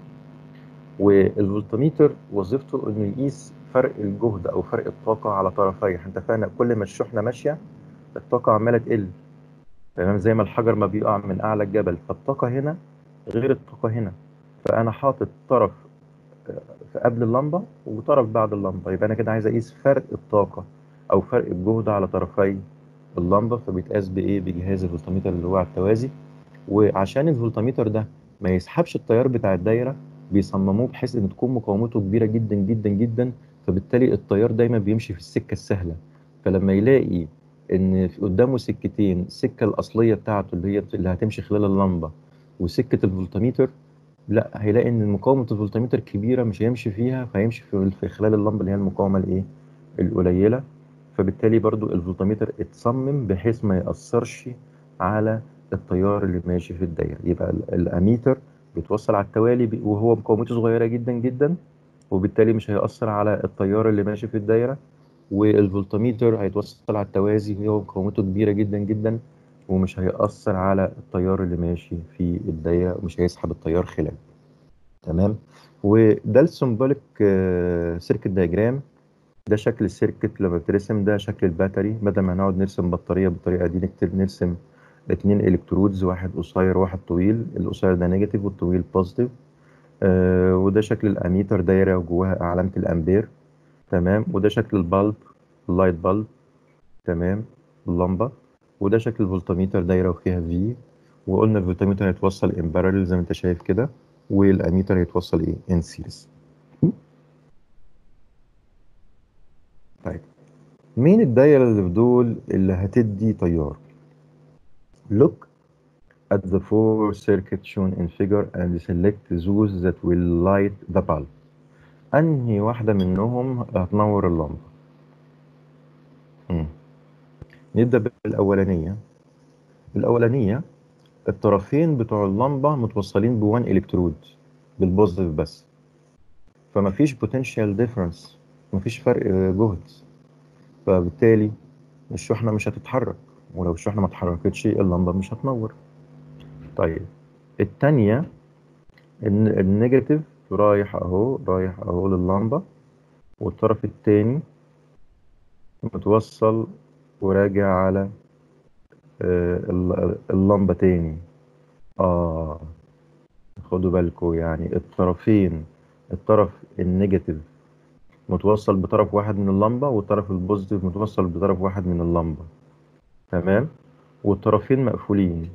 S1: والفولتميتر وظيفته انه يقيس فرق الجهد او فرق الطاقه على طرفيه احنا اتفقنا كل ما الشحنه ماشيه الطاقه عماله تقل تمام زي ما الحجر ما بيقع من اعلى الجبل فالطاقه هنا غير الطاقه هنا فانا حاطط طرف في قبل اللمبه وطرف بعد اللمبه يبقى انا كده عايز اقيس فرق الطاقه او فرق الجهد على طرفي اللمبه فبيتقاس بايه بجهاز الفولتميتر اللي هو على التوازي وعشان الفولتميتر ده ما يسحبش التيار بتاع الدايره بيصمموه بحيث ان تكون مقاومته كبيره جدا جدا جدا فبالتالي التيار دايما بيمشي في السكه السهله فلما يلاقي ان في قدامه سكتين السكه الاصليه بتاعته اللي هي اللي هتمشي خلال اللمبه وسكه الفولتميتر لا هيلاقي ان مقاومه الفولتميتر كبيره مش هيمشي فيها فهيمشي في في خلال اللمبه اللي هي المقاومه الايه القليله فبالتالي برضو الفولتميتر اتصمم بحيث ما ياثرش على التيار اللي ماشي في الدايره يبقى ال- الاميتر بيتوصل على التوالي بي- وهو مقاومته صغيره جدا جدا وبالتالي مش هيأثر على التيار اللي ماشي في الدايره والفولتميتر هيتوصل على التوازي وهو مقاومته كبيره جدا جدا ومش هيأثر على التيار اللي ماشي في الدايره ومش هيسحب التيار خلاله تمام وده السمبوليك سيركت دايجرام ده شكل السيركت لما بترسم ده شكل الباتري بدل ما نقعد نرسم بطارية بالطريقة دي نكتب نرسم اتنين الكترودز واحد قصير واحد طويل القصير ده نيجاتيف والطويل بوزيتيف آه وده شكل الاميتر دايرة وجواها علامة الامبير تمام وده شكل البلب اللايت بلب تمام اللمبة وده شكل الفولتميتر دايرة وفيها في وقلنا الفولتميتر هيتوصل ان بارallel زي ما انت شايف كده والاميتر هيتوصل ايه ان سيريز طيب مين الدايرة اللي في دول اللي هتدي تيار look at the four circuits shown in figure and select those that will light the bulb أنهي واحدة منهم هتنور اللمبة مم. نبدأ بالأولانية الأولانية الطرفين بتوع اللمبة متوصلين بوان إلكترود بالبوزيتيف بس فمفيش potential difference مفيش فرق جهد فبالتالي الشحنة مش هتتحرك ولو الشحنة ما اتحركتش اللمبة مش هتنور طيب التانية الن- النيجاتيف رايح اهو رايح اهو لللمبة والطرف التاني متوصل وراجع على آه، ال- اللمبة تاني اه خدوا بالكم يعني الطرفين الطرف النيجاتيف متوصل بطرف واحد من اللمبة والطرف البوزيتيف متوصل بطرف واحد من اللمبة تمام والطرفين مقفولين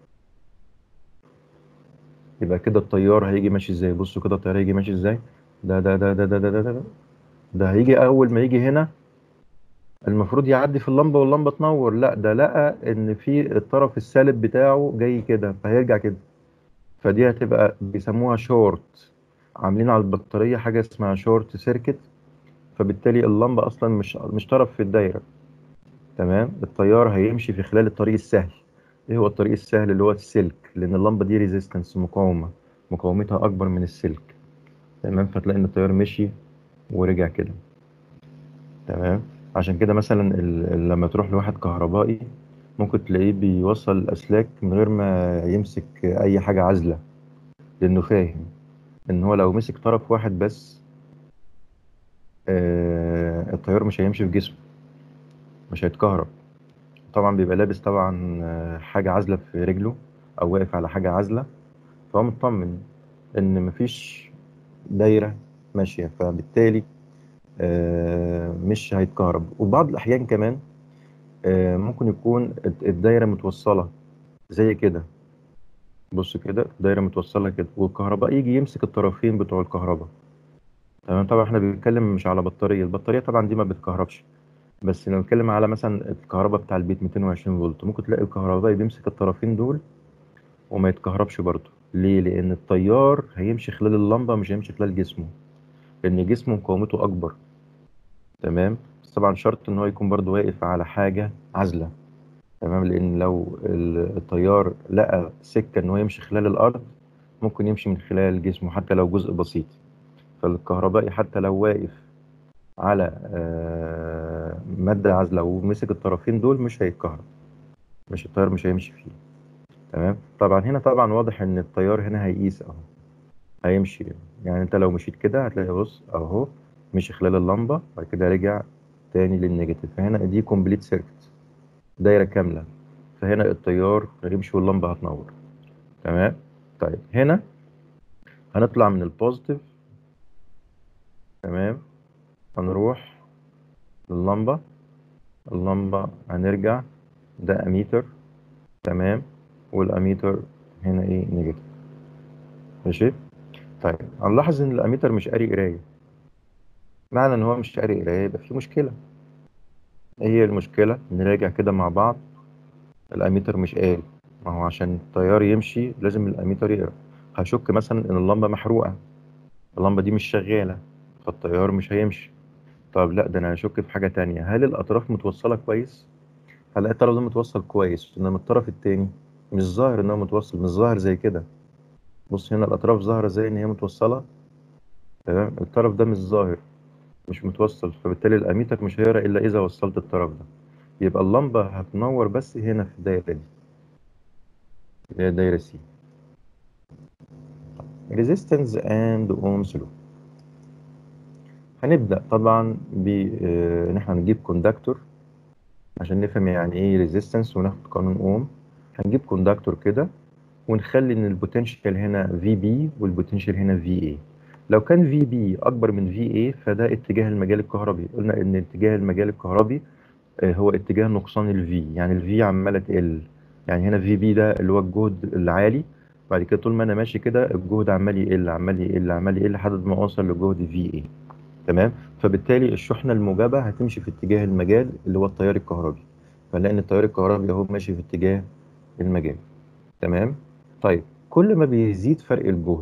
S1: يبقى كده التيار هيجي ماشي ازاي بصوا كده التيار هيجي ماشي ازاي ده ده ده ده ده ده ده, ده. ده هيجي اول ما يجي هنا المفروض يعدي في اللمبة واللمبة تنور لا ده لقى ان في الطرف السالب بتاعه جاي كده فهيرجع كده فدي هتبقى بيسموها شورت عاملين على البطارية حاجة اسمها شورت سيركت فبالتالي اللمبة اصلا مش مش طرف في الدايرة تمام التيار هيمشي في خلال الطريق السهل ايه هو الطريق السهل اللي هو السلك لان اللمبة دي ريزيستنس مقاومة مقاومتها اكبر من السلك تمام فتلاقي ان التيار مشي ورجع كده تمام عشان كده مثلا ال- ال- لما تروح لواحد كهربائي ممكن تلاقيه بيوصل الأسلاك من غير ما يمسك أي حاجة عازلة لأنه فاهم إن هو لو مسك طرف واحد بس آه، التيار مش هيمشي في جسمه مش هيتكهرب طبعا بيبقى لابس طبعا آه، حاجة عازلة في رجله أو واقف على حاجة عازلة فهو مطمن إن مفيش دايرة ماشية فبالتالي آه، مش هيتكهرب وبعض الأحيان كمان آه، ممكن يكون الد- الدايرة متوصلة زي كده بص كده دايرة متوصلة كده والكهرباء يجي يمسك الطرفين بتوع الكهرباء تمام طبعا احنا بنتكلم مش على بطارية البطارية طبعا دي ما بتكهربش بس لو نتكلم على مثلا الكهرباء بتاع البيت 220 فولت ممكن تلاقي الكهربائي بيمسك الطرفين دول وما يتكهربش برضه ليه؟ لأن التيار هيمشي خلال اللمبة مش هيمشي خلال جسمه لأن جسمه مقاومته أكبر تمام بس طبعا شرط إن هو يكون برضه واقف على حاجة عازلة تمام لأن لو ال- التيار لقى سكة إن هو يمشي خلال الأرض ممكن يمشي من خلال جسمه حتى لو جزء بسيط فالكهربائي حتى لو واقف على آه، مادة عازلة ومسك الطرفين دول مش هيتكهرب مش التيار مش هيمشي فيه تمام طبعا هنا طبعا واضح ان التيار هنا هيقيس اهو هيمشي يعني انت لو مشيت كده هتلاقي بص اهو مشي خلال اللمبة بعد كده رجع تاني للنيجاتيف فهنا دي كومبليت سيركت دايرة كاملة فهنا التيار هيمشي واللمبة هتنور تمام طيب هنا هنطلع من البوزيتيف تمام هنروح لللمبة اللمبة هنرجع ده اميتر تمام والاميتر هنا ايه نيجاتيف ماشي طيب هنلاحظ ان الاميتر مش قاري قرايه معنى ان هو مش قاري قرايه يبقى في مشكله ايه هي المشكله نراجع كده مع بعض الاميتر مش قاري ما هو عشان التيار يمشي لازم الاميتر يقرا هشك مثلا ان اللمبه محروقه اللمبه دي مش شغاله فالتيار مش هيمشي طب لا ده انا هشك في حاجه تانية هل الاطراف متوصله كويس هلاقي الطرف ده متوصل كويس انما الطرف التاني مش ظاهر ان هو متوصل مش ظاهر زي كده بص هنا الاطراف ظاهره زي ان هي متوصله تمام الطرف ده مش ظاهر مش متوصل فبالتالي الاميتر مش هيقرا الا اذا وصلت الطرف ده يبقى اللمبه هتنور بس هنا في الدايره دي اللي هي دايره سي resistance and ohms law هنبدا طبعا ب آه، ان احنا نجيب كوندكتور عشان نفهم يعني ايه ريزيستنس وناخد قانون اوم هنجيب كوندكتور كده ونخلي ان البوتنشال هنا في بي والبوتنشال هنا في اي لو كان في بي اكبر من في اي فده اتجاه المجال الكهربي قلنا ان اتجاه المجال الكهربي آه، هو اتجاه نقصان الفي يعني الفي عماله تقل يعني هنا في بي ده اللي هو الجهد العالي بعد كده طول ما انا ماشي كده الجهد عمال يقل عمال يقل عمال يقل لحد ما اوصل لجهد في اي تمام فبالتالي الشحنه الموجبه هتمشي في اتجاه المجال اللي هو التيار الكهربي فنلاقي ان التيار الكهربي اهو ماشي في اتجاه المجال تمام طيب كل ما بيزيد فرق الجهد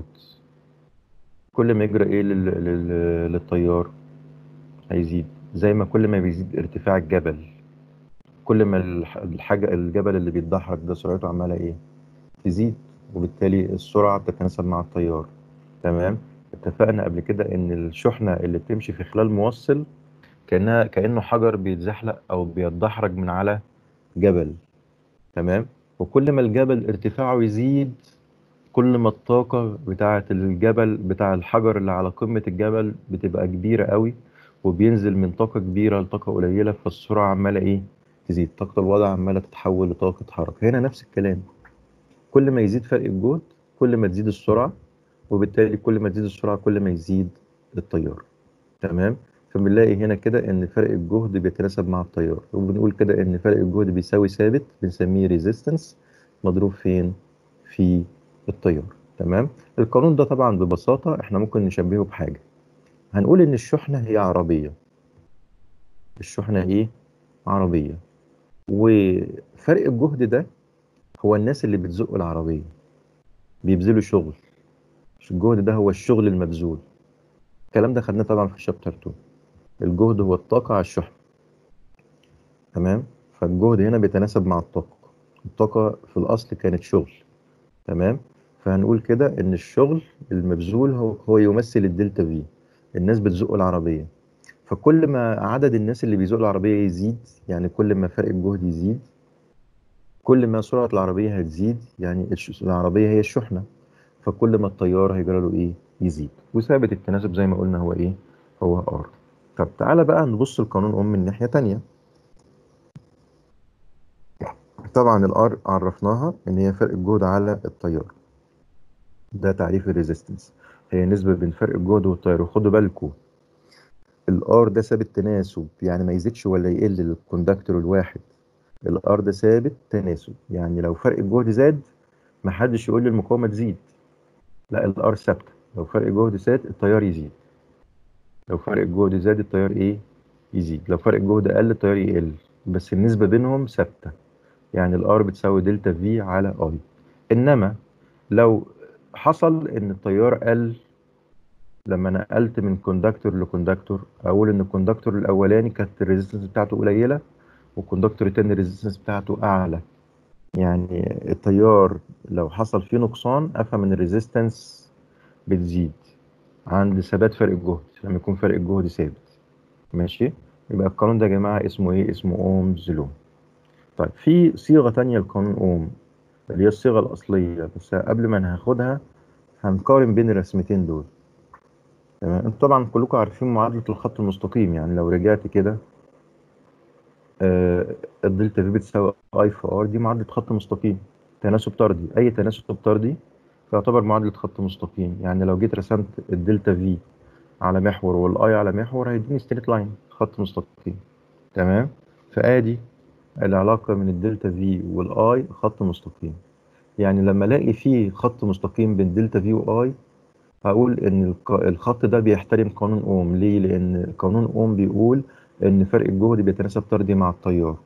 S1: كل ما يجرى ايه لل... لل... للتيار هيزيد زي ما كل ما بيزيد ارتفاع الجبل كل ما الح- الحاجه الجبل اللي بيتدحرج ده سرعته عماله ايه تزيد وبالتالي السرعه بتتناسب مع التيار تمام اتفقنا قبل كده ان الشحنه اللي بتمشي في خلال موصل كانها كانه حجر بيتزحلق او بيتدحرج من على جبل تمام وكل ما الجبل ارتفاعه يزيد كل ما الطاقة بتاعة الجبل بتاع الحجر اللي على قمة الجبل بتبقى كبيرة قوي وبينزل من طاقة كبيرة لطاقة قليلة فالسرعة عمالة ايه تزيد طاقة الوضع عمالة تتحول لطاقة حركة هنا نفس الكلام كل ما يزيد فرق الجهد كل ما تزيد السرعة وبالتالي كل ما تزيد السرعة كل ما يزيد التيار تمام فبنلاقي هنا كده ان فرق الجهد بيتناسب مع التيار وبنقول كده ان فرق الجهد بيساوي ثابت بنسميه ريزيستنس مضروب فين في التيار تمام القانون ده طبعا ببساطة احنا ممكن نشبهه بحاجة هنقول ان الشحنة هي عربية الشحنة ايه عربية وفرق الجهد ده هو الناس اللي بتزق العربية بيبذلوا شغل الجهد ده هو الشغل المبذول الكلام ده خدناه طبعا في شابتر 2 الجهد هو الطاقة على الشحنة تمام فالجهد هنا بيتناسب مع الطاقة الطاقة في الأصل كانت شغل تمام فهنقول كده ان الشغل المبذول هو هو يمثل الدلتا في الناس بتزق العربيه فكل ما عدد الناس اللي بيزقوا العربيه يزيد يعني كل ما فرق الجهد يزيد كل ما سرعه العربيه هتزيد يعني الش- العربيه هي الشحنه فكل ما التيار هيجرى له ايه يزيد وثابت التناسب زي ما قلنا هو ايه هو ار طب تعالى بقى نبص لقانون ام من ناحيه تانية طبعا الار عرفناها ان هي فرق الجهد على التيار ده تعريف الريزيستنس هي نسبة بين فرق الجهد والتيار وخدوا بالكم الار ده ثابت تناسب يعني ما يزيدش ولا يقل للكوندكتور الواحد الار ده ثابت تناسب يعني لو فرق الجهد زاد ما حدش يقول لي المقاومة تزيد لا الار ثابتة لو فرق الجهد زاد التيار يزيد لو فرق الجهد زاد التيار ايه يزيد لو فرق الجهد قل التيار يقل بس النسبة بينهم ثابتة يعني الار بتساوي دلتا في على اي انما لو حصل ان التيار قل لما نقلت من كوندكتور لكوندكتور اقول ان الكوندكتور الاولاني كانت الريزيستنس بتاعته قليله والكوندكتور التاني الريزيستنس بتاعته اعلى يعني التيار لو حصل فيه نقصان افهم ان الريزيستنس بتزيد عند ثبات فرق الجهد لما يكون فرق الجهد ثابت ماشي يبقى القانون ده يا جماعه اسمه ايه اسمه اومز لو طيب في صيغه تانية لقانون اوم اللي هي الصيغه الاصليه بس قبل ما هاخدها هنقارن بين الرسمتين دول تمام انتوا طبعا كلكم عارفين معادله الخط المستقيم يعني لو رجعت كده آه الدلتا في بتساوي اي في ار دي معادله خط مستقيم تناسب طردي اي تناسب طردي يعتبر معادله خط مستقيم يعني لو جيت رسمت الدلتا في على محور والاي على محور هيديني ستريت لاين خط مستقيم تمام فادي العلاقه من الدلتا في والاي خط مستقيم يعني لما الاقي فيه خط مستقيم بين دلتا في واي هقول ان الق- الخط ده بيحترم قانون اوم ليه لان قانون اوم بيقول ان فرق الجهد بيتناسب طردي مع التيار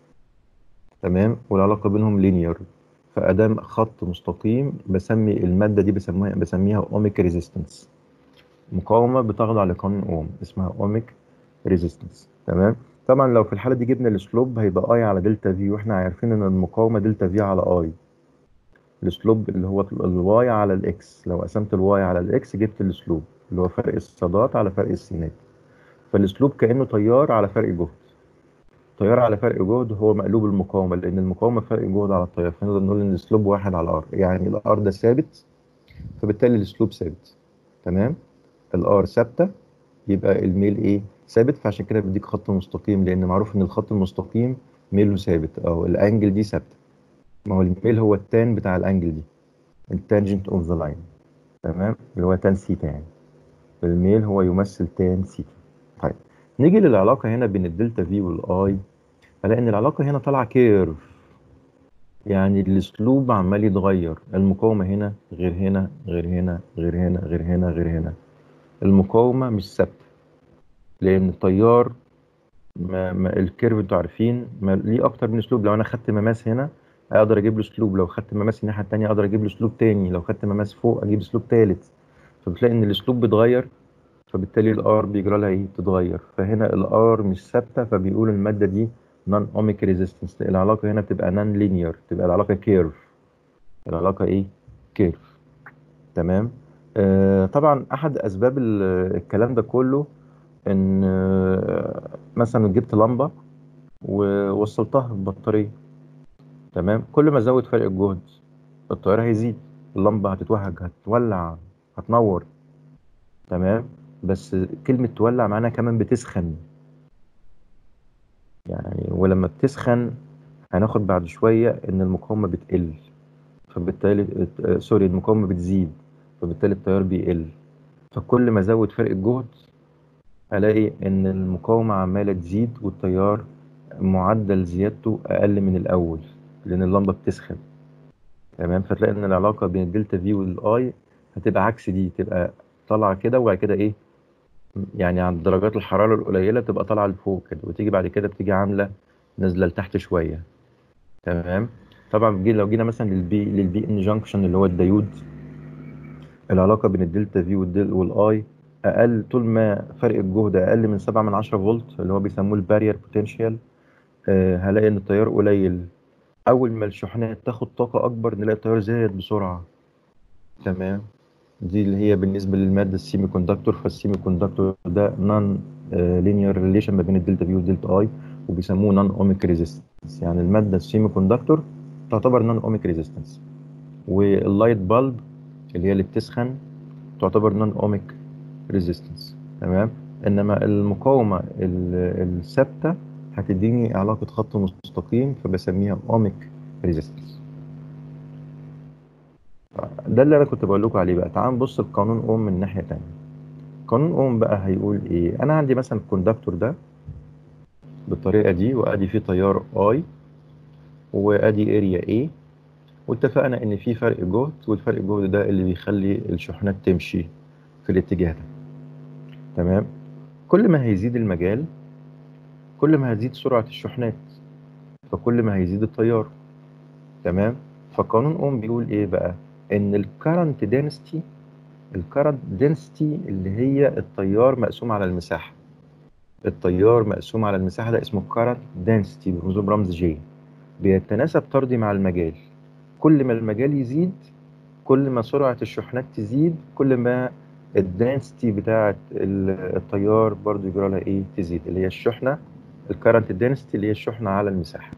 S1: تمام والعلاقه بينهم لينير فادام خط مستقيم بسمي الماده دي بسميها بسميها اوميك ريزيستنس مقاومه بتخضع لقانون اوم اسمها اوميك ريزيستنس تمام طبعا لو في الحاله دي جبنا السلوب هيبقى اي على دلتا في واحنا عارفين ان المقاومه دلتا في على اي السلوب اللي هو الواي على الاكس لو قسمت الواي على الاكس جبت السلوب اللي هو فرق الصادات على فرق السينات فالسلوب كانه تيار على فرق جهد تيار على فرق جهد هو مقلوب المقاومه لان المقاومه فرق جهد على التيار فنقدر نقول ان السلوب واحد على الار يعني الار ده ثابت فبالتالي السلوب ثابت تمام الار ثابته يبقى الميل ايه ثابت فعشان كده بديك خط مستقيم لان معروف ان الخط المستقيم ميله ثابت او الانجل دي ثابته ما هو الميل هو التان بتاع الانجل دي التانجنت اوف ذا لاين تمام اللي هو تان سيتا يعني الميل هو يمثل تان سيتا طيب نيجي للعلاقه هنا بين الدلتا في والاي هلاقي ان العلاقه هنا طالعه كيرف يعني الاسلوب عمال يتغير المقاومه هنا غير هنا غير هنا غير هنا غير هنا غير هنا المقاومه مش ثابته لان التيار ما ما الكيرف انتوا عارفين ما ليه اكتر من اسلوب لو انا خدت مماس هنا اقدر اجيب له اسلوب لو خدت مماس الناحيه التانيه اقدر اجيب له اسلوب تاني لو خدت مماس فوق اجيب اسلوب تالت فبتلاقي ان الاسلوب بيتغير فبالتالي الار بيجرى لها ايه تتغير فهنا الار مش ثابته فبيقول الماده دي نون اوميك ريزيستنس العلاقه هنا بتبقى نون لينير بتبقى العلاقه كيرف العلاقه ايه كيرف تمام آه طبعا احد اسباب ال- الكلام ده كله ان آه، مثلا جبت لمبه ووصلتها ببطاريه تمام كل ما ازود فرق الجهد التيار هيزيد اللمبه هتتوهج هتولع هتنور تمام بس كلمه تولع معناها كمان بتسخن يعني ولما بتسخن هناخد بعد شويه ان المقاومه بتقل فبالتالي آه، سوري المقاومه بتزيد فبالتالي التيار بيقل فكل ما ازود فرق الجهد الاقي ان المقاومه عماله تزيد والتيار معدل زيادته اقل من الاول لان اللمبه بتسخن تمام فتلاقي ان العلاقه بين الدلتا في والاي هتبقى عكس دي تبقى طالعه كده وبعد كده ايه يعني عند درجات الحراره القليله تبقى طالعه لفوق كده وتيجي بعد كده بتيجي عامله نازله لتحت شويه تمام طبعا بيجي لو جينا مثلا للبي للبي ان جانكشن اللي هو الديود العلاقه بين الدلتا في والدل والاي اقل طول ما فرق الجهد اقل من 7 من 10 فولت اللي هو بيسموه البارير بوتنشال آه هلاقي ان التيار قليل اول ما الشحنات تاخد طاقه اكبر نلاقي التيار زاد بسرعه تمام دي اللي هي بالنسبه للماده السيمي كوندكتور فالسيمي كوندكتور ده نون لينير ريليشن ما بين الدلتا في والدلتا اي وبيسموه نون اوميك ريزيستنس يعني الماده السيمي كوندكتور تعتبر نون اوميك ريزيستنس واللايت بالب اللي هي اللي بتسخن تعتبر نون اوميك ريزيستنس تمام انما المقاومه ال- الثابته هتديني علاقه خط مستقيم فبسميها اوميك ريزيستنس ده اللي انا كنت بقول لكم عليه بقى تعال نبص لقانون اوم من ناحيه تانية قانون اوم بقى هيقول ايه انا عندي مثلا الكوندكتور ده بالطريقه دي وادي فيه تيار اي وادي اريا ايه واتفقنا ان في فرق جهد والفرق الجهد ده اللي بيخلي الشحنات تمشي في الاتجاه ده تمام كل ما هيزيد المجال كل ما هتزيد سرعة الشحنات فكل ما هيزيد التيار تمام فقانون اوم بيقول ايه بقى ان الكرنت دينستي الكرنت دينستي اللي هي التيار مقسوم على المساحة التيار مقسوم على المساحة ده اسمه كرنت دينستي برمز برمز جي بيتناسب طردي مع المجال كل ما المجال يزيد كل ما سرعة الشحنات تزيد كل ما الدنسيتي بتاعة ال- التيار برضو يجرى لها ايه تزيد اللي هي الشحنة الكرنت دنسيتي اللي هي الشحنة على المساحة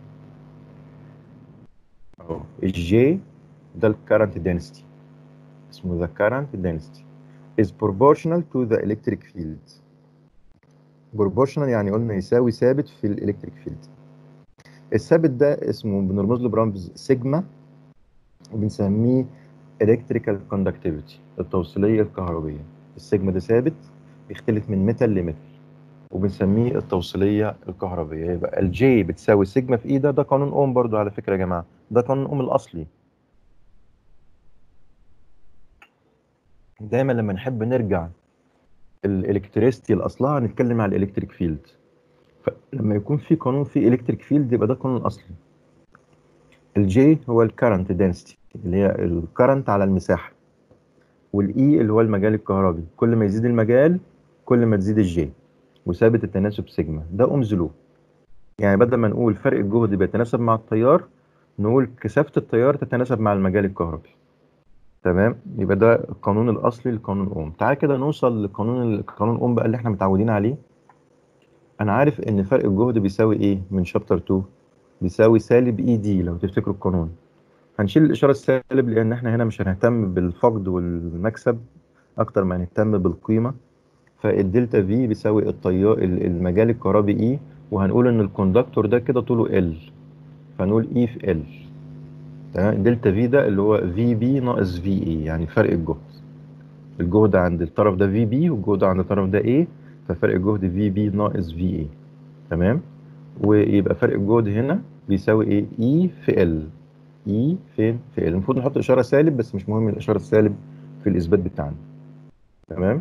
S1: اهو الجي ده الكرنت density اسمه the current density is proportional to the electric field proportional يعني قلنا يساوي ثابت في الالكتريك فيلد الثابت ده اسمه بنرمز له برمز سيجما وبنسميه electrical conductivity التوصيلية الكهربية السيجما ده ثابت بيختلف من متر لمتر وبنسميه التوصيلية الكهربية يبقى الجي بتساوي سيجما في ايه ده ده قانون اوم برضو على فكرة يا جماعة ده قانون اوم الأصلي دايما لما نحب نرجع الالكتريستي لاصلها هنتكلم على الالكتريك فيلد فلما يكون في قانون فيه الكتريك فيلد يبقى ده القانون الاصلي الجي هو الكرنت دنسيتي اللي هي الكرنت على المساحه والاي اللي هو المجال الكهربي كل ما يزيد المجال كل ما تزيد الجي وثابت التناسب سيجما ده اومز لو يعني بدل ما نقول فرق الجهد بيتناسب مع التيار نقول كثافه التيار تتناسب مع المجال الكهربي تمام يبقى ده القانون الاصلي لقانون اوم تعال كده نوصل لقانون قانون اوم بقى اللي احنا متعودين عليه انا عارف ان فرق الجهد بيساوي ايه من شابتر 2 بيساوي سالب اي دي لو تفتكروا القانون هنشيل الاشاره السالب لان احنا هنا مش هنهتم بالفقد والمكسب اكتر ما هنهتم بالقيمه فالدلتا في بيساوي التيار المجال الكهربي اي وهنقول ان الكوندكتور ده كده طوله ال فنقول اي في ال تمام دلتا في ده اللي هو في بي ناقص في اي يعني فرق الجهد الجهد عند الطرف ده في بي والجهد عند الطرف ده ايه ففرق الجهد في بي ناقص في اي تمام ويبقى فرق الجهد هنا بيساوي ايه اي في ال اي فين في ال المفروض نحط اشاره سالب بس مش مهم الاشاره السالب في الاثبات بتاعنا تمام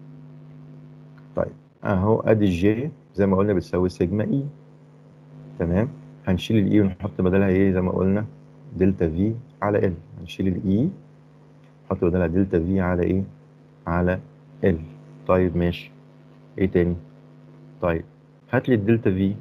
S1: طيب اهو ادي الجي زي ما قلنا بتساوي سيجما اي تمام هنشيل الاي ونحط بدلها ايه زي ما قلنا دلتا في على ال هنشيل الاي نحط بدلها دلتا في على ايه على ال طيب ماشي ايه تاني طيب هات لي الدلتا في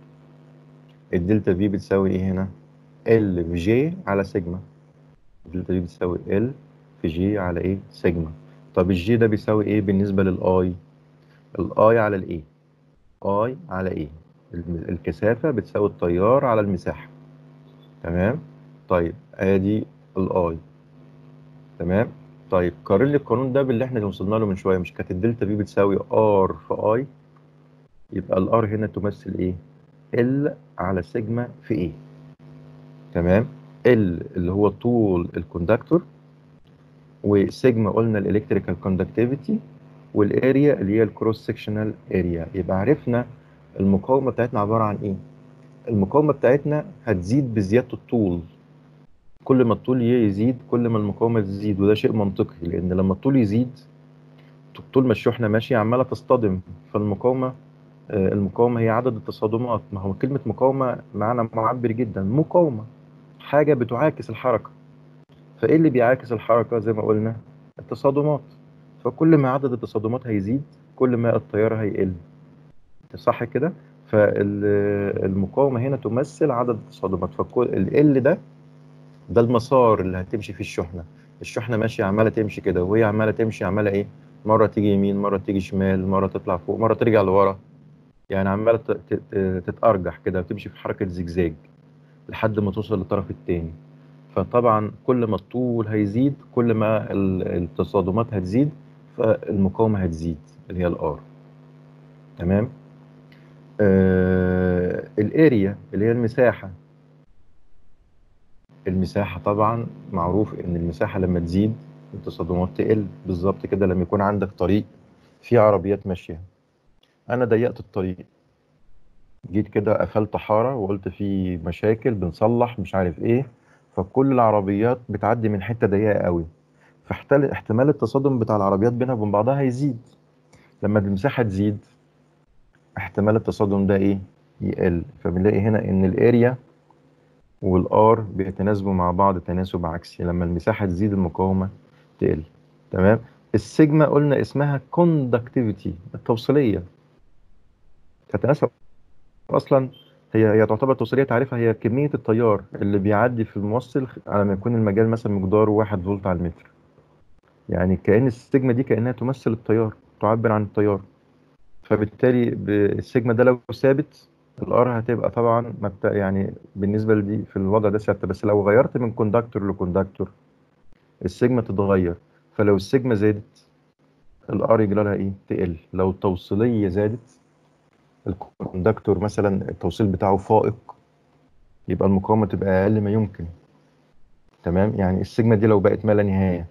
S1: الدلتا في بتساوي ايه هنا ال في جي على سيجما الدلتا في بتساوي ال في جي على ايه سيجما طب الجي ده بيساوي ايه بالنسبه للاي الاي على الايه اي على ايه الكثافه بتساوي التيار على المساحه تمام طيب ادي الاي تمام طيب قارن لي القانون ده باللي احنا وصلنا له من شويه مش كانت الدلتا في بتساوي ار في اي يبقى الار هنا تمثل ايه ال على سيجما في ايه تمام ال اللي هو طول الكوندكتور وسيجما قلنا الالكتريكال كوندكتيفيتي والاريا اللي هي الكروس سكشنال اريا يبقى عرفنا المقاومه بتاعتنا عباره عن ايه المقاومه بتاعتنا هتزيد بزياده الطول كل ما الطول يزيد كل ما المقاومه تزيد وده شيء منطقي لان لما الطول يزيد طول ما الشحنه ماشيه عماله تصطدم فالمقاومه المقاومه هي عدد التصادمات ما هو كلمه مقاومه معنى معبر جدا مقاومه حاجه بتعاكس الحركه فايه اللي بيعاكس الحركه زي ما قلنا التصادمات فكل ما عدد التصادمات هيزيد كل ما التيار هيقل صح كده فالمقاومه هنا تمثل عدد التصادمات فال ده ده المسار اللي هتمشي فيه الشحنه الشحنه ماشيه عماله تمشي كده وهي عماله تمشي عماله ايه مره تيجي يمين مره تيجي شمال مره تطلع فوق مره ترجع لورا يعني عماله ت- ت- تتارجح كده وتمشي في حركه زجزاج لحد ما توصل للطرف التاني فطبعا كل ما الطول هيزيد كل ما ال- التصادمات هتزيد فالمقاومه هتزيد اللي هي الار تمام آه الاريا اللي هي المساحه المساحه طبعا معروف ان المساحه لما تزيد التصادمات تقل بالظبط كده لما يكون عندك طريق فيه عربيات ماشيه انا ضيقت الطريق جيت كده قفلت حاره وقلت في مشاكل بنصلح مش عارف ايه فكل العربيات بتعدي من حته ضيقه قوي فاحتمال احتمال التصادم بتاع العربيات بينها وبين بعضها هيزيد لما المساحه تزيد احتمال التصادم ده ايه يقل فبنلاقي هنا ان الاريا والار بيتناسبوا مع بعض تناسب عكسي لما المساحه تزيد المقاومه تقل تمام السيجما قلنا اسمها كوندكتيفيتي التوصيليه تتناسب اصلا هي هي تعتبر توصيليه تعريفها هي كميه التيار اللي بيعدي في الموصل على ما يكون المجال مثلا مقداره 1 فولت على المتر يعني كأن السيجما دي كأنها تمثل التيار تعبر عن التيار فبالتالي ب- السيجما ده لو ثابت الار هتبقى طبعا ما بت- يعني بالنسبه لدي في الوضع ده ثابته بس لو غيرت من كوندكتور لكوندكتور السيجما تتغير فلو السيجما زادت الار يجرى لها ايه تقل لو التوصيليه زادت الكوندكتور مثلا التوصيل بتاعه فائق يبقى المقاومه تبقى اقل ما يمكن تمام يعني السيجما دي لو بقت ما لا نهايه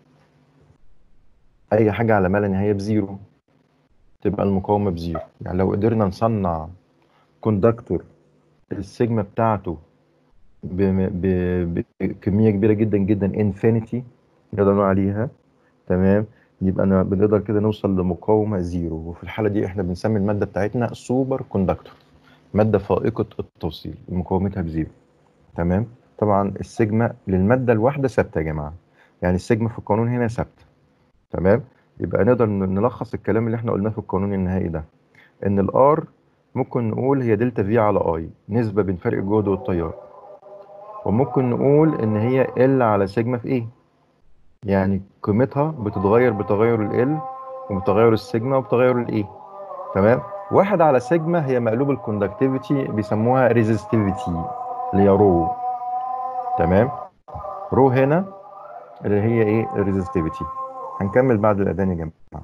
S1: اي حاجه على ما لا نهايه بزيرو تبقى المقاومه بزيرو يعني لو قدرنا نصنع كوندكتور السيجما بتاعته بم- ب- بكميه كبيره جدا جدا انفينيتي نقدر نقول عليها تمام يبقى أنا بنقدر كده نوصل لمقاومه زيرو وفي الحاله دي احنا بنسمي الماده بتاعتنا سوبر كوندكتور ماده فائقه التوصيل مقاومتها بزيرو تمام طبعا السيجما للماده الواحده ثابته يا جماعه يعني السيجما في القانون هنا ثابته تمام يبقى نقدر ن- نلخص الكلام اللي احنا قلناه في القانون النهائي ده ان الار ممكن نقول هي دلتا في على اي نسبه بين فرق الجهد والتيار وممكن نقول ان هي ال على سيجما في ايه يعني قيمتها بتتغير بتغير ال وبتغير السيجما وبتغير الايه تمام واحد على سيجما هي مقلوب الكوندكتيفيتي بيسموها ريزستيفيتي اللي هي رو تمام رو هنا اللي هي ايه الريزستيفيتي هنكمل بعد الاذان يا جماعه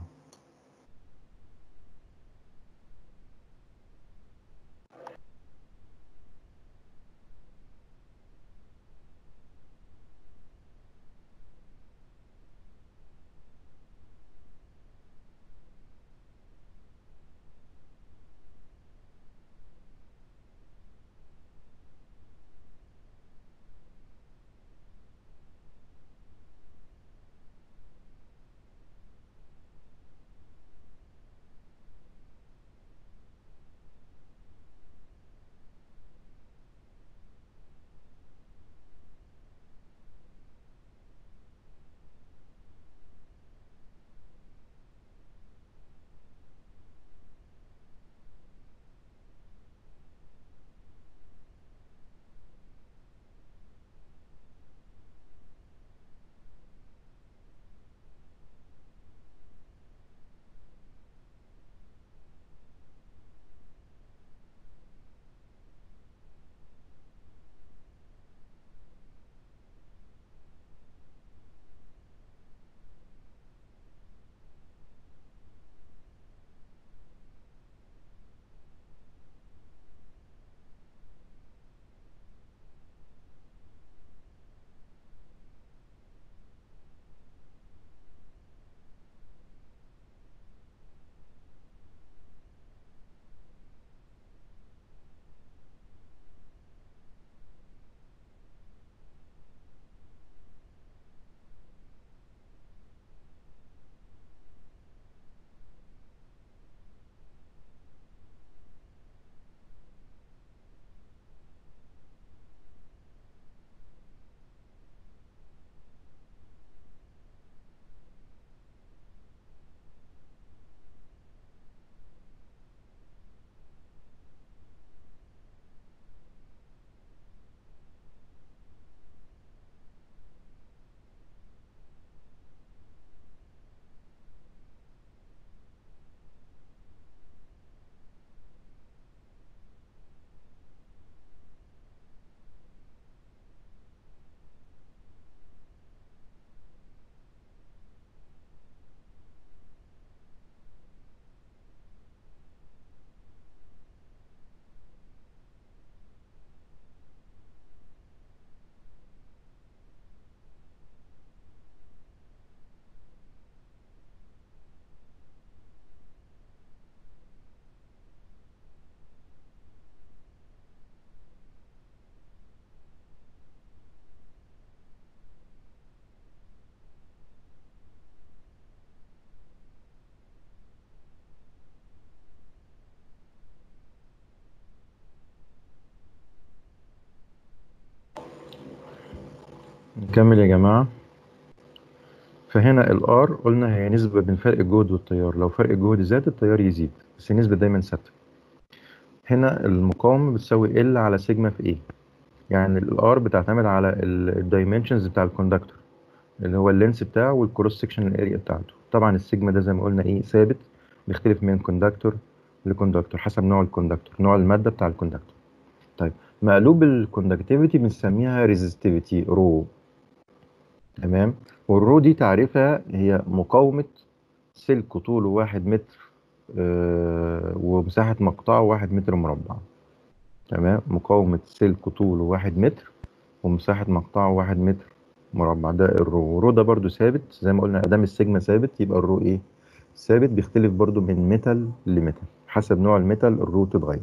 S1: نكمل يا جماعة فهنا الار قلنا هي نسبة بين فرق الجهد والتيار لو فرق الجهد زاد التيار يزيد بس النسبة دايما ثابتة هنا المقاومة بتساوي ال على سيجما في ايه يعني الار بتعتمد على الدايمنشنز بتاع الكوندكتور اللي هو اللينس بتاعه والكروس سكشن الاريا بتاعته طبعا السيجما ده زي ما قلنا ايه ثابت بيختلف من كوندكتور لكوندكتور حسب نوع الكوندكتور نوع المادة بتاع الكوندكتور طيب مقلوب الكوندكتيفيتي بنسميها ريزستيفيتي رو تمام والرو دي تعريفها هي مقاومة سلك طوله واحد متر آه ومساحة مقطعه واحد متر مربع تمام مقاومة سلك طوله واحد متر ومساحة مقطعه واحد متر مربع ده الرو والرو ده برضو ثابت زي ما قلنا ادام السيجما ثابت يبقى الرو ايه ثابت بيختلف برضو من ميتال لميتال حسب نوع الميتال الرو تتغير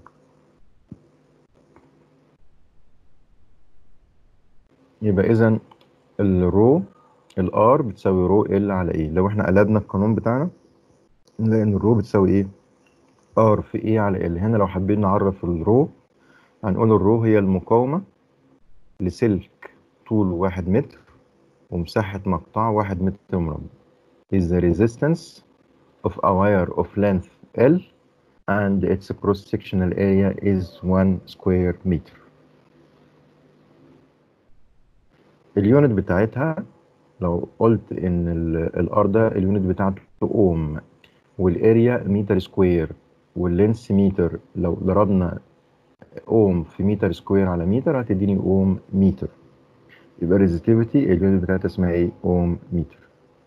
S1: يبقى اذا الرو الار بتساوي رو ال على ايه لو احنا قلبنا القانون بتاعنا نلاقي ان الرو بتساوي ايه ار في ايه على ال هنا لو حابين نعرف الرو هنقول الرو هي المقاومة لسلك طوله واحد متر ومساحة مقطعه واحد متر مربع is the resistance of a wire of length L and its cross sectional area is 1 square meter اليونت بتاعتها لو قلت ان الار ده اليونت بتاعته اوم والاريا متر سكوير واللينس متر لو ضربنا اوم في متر سكوير على متر هتديني اوم متر يبقى الريزستيفيتي اليونت بتاعتها اسمها ايه اوم متر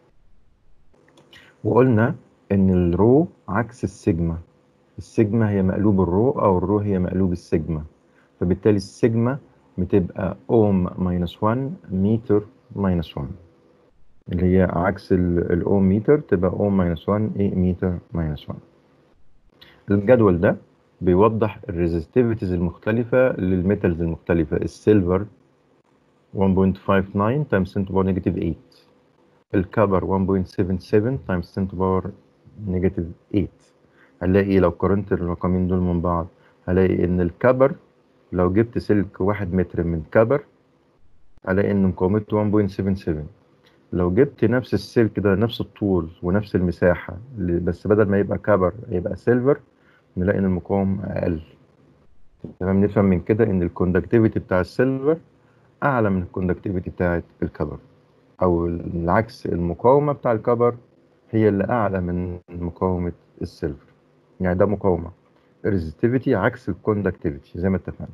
S1: وقلنا ان الرو عكس السيجما السيجما هي مقلوب الرو او الرو هي مقلوب السيجما فبالتالي السيجما بتبقى اوم ماينس 1 متر ماينس 1 اللي هي عكس الاوم متر تبقى اوم ماينس 1 ايه متر ماينس 1 الجدول ده بيوضح الريزستيفيتيز المختلفة للميتالز المختلفة السيلفر 1.59 times 10 to power negative 8 الكبر 1.77 times 10 to power negative 8 هنلاقي لو قارنت الرقمين دول من بعض هلاقي ان الكبر لو جبت سلك واحد متر من كبر هلاقي ان مقاومته 1.77 لو جبت نفس السلك ده نفس الطول ونفس المساحة بس بدل ما يبقى كبر يبقى سيلفر نلاقي ان المقاومة اقل تمام نفهم من كده ان الكوندكتيفيتي بتاع السيلفر اعلى من الكوندكتيفيتي بتاعت الكبر او العكس المقاومة بتاع الكبر هي اللي اعلى من مقاومة السيلفر يعني ده مقاومة الريزستيفيتي عكس الكوندكتيفيتي زي ما اتفقنا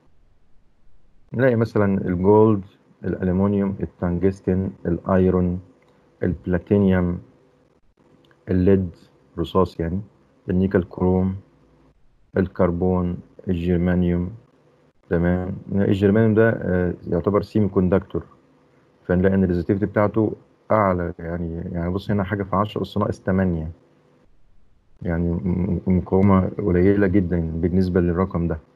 S1: نلاقي مثلا الجولد الالومنيوم التنجستن الايرون البلاتينيوم الليد رصاص يعني النيكل كروم الكربون الجرمانيوم تمام الجرمانيوم ده يعتبر سيمي كوندكتور فنلاقي ان الريزستيفيتي بتاعته اعلى يعني يعني بص هنا حاجه في 10 اس ناقص 8 يعني مقاومه قليله جدا بالنسبه للرقم ده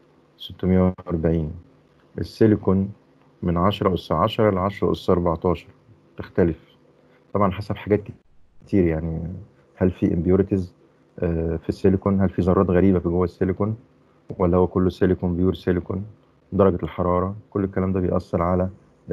S1: 640 السيليكون من 10 أس 10 ل 10 أس 14 تختلف طبعا حسب حاجات كتير يعني هل في امبيوريتيز في السيليكون هل في ذرات غريبة في جوه السيليكون ولا هو كله سيليكون بيور سيليكون درجة الحرارة كل الكلام ده بيأثر على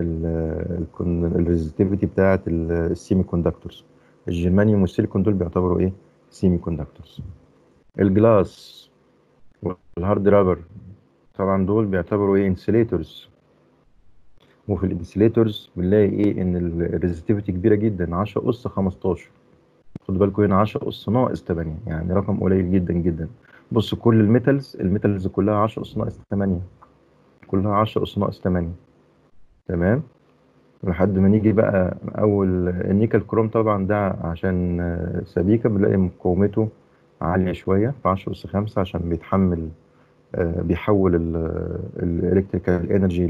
S1: الريزستيفيتي بتاعة السيمي كوندكتورز الجرمانيوم والسيليكون دول بيعتبروا ايه سيمي كوندكتورز الجلاس والهارد رابر طبعا دول بيعتبروا ايه انسليتورز وفي الانسليتورز بنلاقي ايه ان الريزستيفيتي كبيره جدا 10 اس 15 خدوا بالكم هنا 10 اس ناقص 8 يعني رقم قليل جدا جدا بصوا كل الميتالز الميتالز كلها 10 اس ناقص 8 كلها 10 اس ناقص 8 تمام لحد ما نيجي بقى اول النيكل كروم طبعا ده عشان سبيكه بنلاقي مقاومته عاليه شويه في 10 اس 5 عشان بيتحمل بيحول الالكتريكال انرجي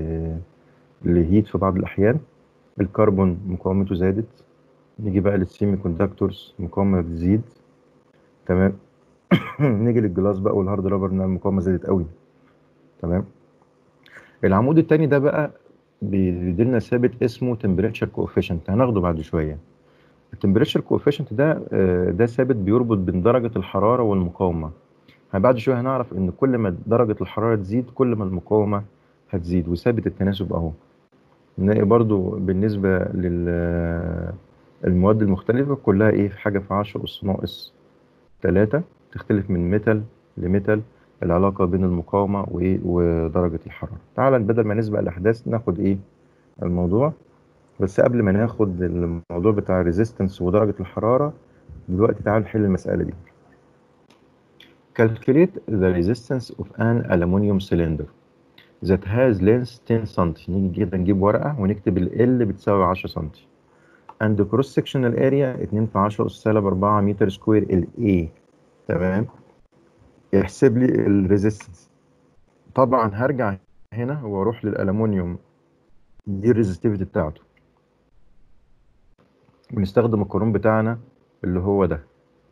S1: لهيت في بعض الأحيان الكربون مقاومته زادت نيجي بقى للسيمي كوندكتورز مقاومة بتزيد تمام نيجي للجلاس بقى والهارد رابر المقاومة زادت قوي تمام العمود التاني ده بقى بيديلنا ثابت اسمه تمبريتشر كوفيشنت هناخده بعد شوية التمبريتشر كوفيشنت ده ده ثابت بيربط بين درجة الحرارة والمقاومة بعد شوية هنعرف ان كل ما درجة الحرارة تزيد كل ما المقاومة هتزيد وثابت التناسب اهو نلاقي برضو بالنسبة للمواد المختلفة كلها ايه في حاجة في 10 أس ناقص 3 تختلف من ميتال لميتال العلاقة بين المقاومة وإيه ودرجة الحرارة تعال بدل ما نسبق الأحداث ناخد إيه الموضوع بس قبل ما ناخد الموضوع بتاع الريزيستنس ودرجة الحرارة دلوقتي تعال نحل المسألة دي Calculate the resistance of an aluminum cylinder that has length 10 سم نيجي كده نجيب ورقة ونكتب ال L بتساوي 10 سم and cross sectional area 2 في 10 أس سالب 4 متر سكوير ال A تمام يحسب لي الريزيستنس طبعا هرجع هنا واروح للألمونيوم دي الريزستيفيتي بتاعته ونستخدم القانون بتاعنا اللي هو ده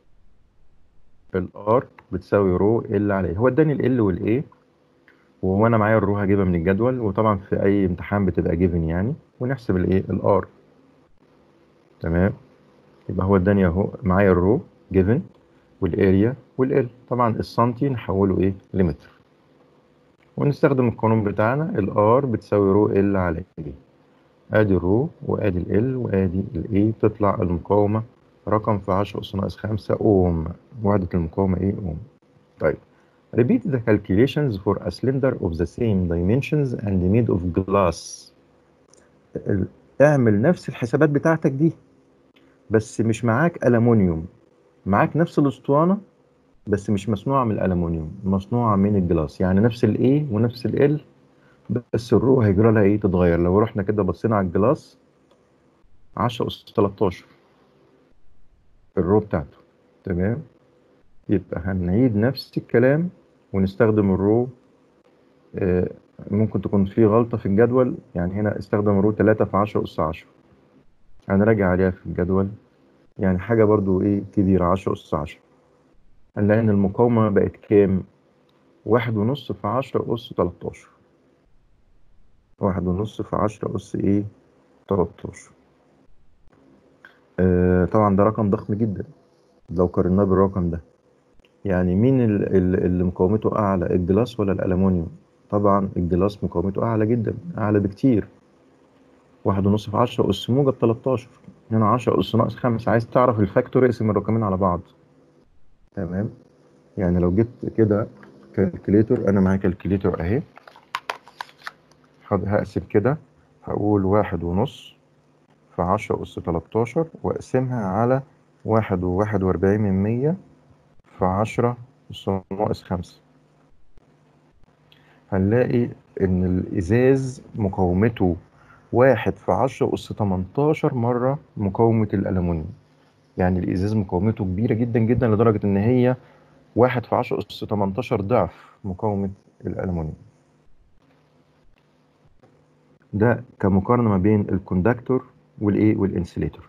S1: الار بتساوي رو ال عليه هو اداني ال والاي وانا معايا الرو هجيبها من الجدول وطبعا في اي امتحان بتبقى جيفن يعني ونحسب الايه الار تمام يبقى هو اداني اهو معايا الرو جيفن والاريا والال طبعا السنتي نحوله ايه لمتر ونستخدم القانون بتاعنا الار بتساوي رو ال على ايه ادي الرو وادي ال وادي الاي تطلع المقاومه رقم في 10 أس ناقص 5 أوم وحدة المقاومة إيه أوم طيب repeat the calculations for a cylinder of the same dimensions and made of glass اعمل نفس الحسابات بتاعتك دي بس مش معاك ألمونيوم معاك نفس الأسطوانة بس مش مصنوعة من الألمونيوم مصنوعة من الجلاس يعني نفس ال A ونفس ال L بس الرو هيجرى لها ايه تتغير لو رحنا كده بصينا على الجلاس 10 أس 13 الرو بتاعته تمام يبقى هنعيد نفس الكلام ونستخدم الرو آه ممكن تكون في غلطة في الجدول يعني هنا استخدم الرو 3 في 10 أس 10 هنراجع عليها في الجدول يعني حاجة برضو ايه كبيرة 10 أس 10 هنلاقي إن المقاومة بقت كام؟ واحد ونص في 10 أس 13 واحد ونص في 10 أس ايه 13 آه طبعا ده رقم ضخم جدا لو قارناه بالرقم ده يعني مين اللي مقاومته اعلى الجلاس ولا الالومنيوم طبعا الجلاس مقاومته اعلى جدا اعلى بكتير واحد ونص في 10 اس موجب 13 هنا 10 اس ناقص 5 عايز تعرف الفاكتور اقسم الرقمين على بعض تمام يعني لو جبت كده كالكوليتور انا معايا كالكوليتور اهي هقسم كده هقول واحد ونص في عشرة أس تلاتاشر وأقسمها على واحد وواحد وأربعين من مية في عشرة أس ناقص خمسة هنلاقي إن الإزاز مقاومته واحد في عشرة أس تمنتاشر مرة مقاومة الألمونيوم يعني الإزاز مقاومته كبيرة جدا جدا لدرجة إن هي واحد في عشرة أس تمنتاشر ضعف مقاومة الألمونيوم ده كمقارنة ما بين الكوندكتور والايه والانسوليتور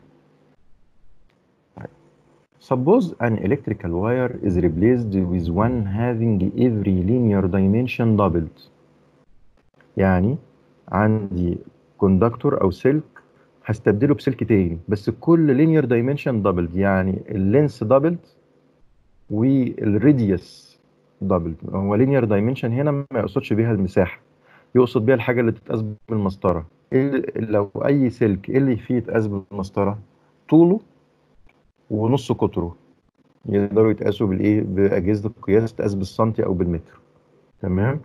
S1: Suppose an electrical wire is replaced with one having every linear dimension doubled. يعني عندي كوندكتور او سلك هستبدله بسلك تاني بس كل linear dimension doubled يعني اللينس doubled والراديوس doubled هو linear dimension هنا ما يقصدش بيها المساحة يقصد بيها الحاجة اللي تتقاس بالمسطرة لو اي سلك ايه اللي فيه يتقاس بالمسطره طوله ونص قطره يقدروا يتقاسوا بالايه باجهزه القياس تقاس بالسنتي او بالمتر تمام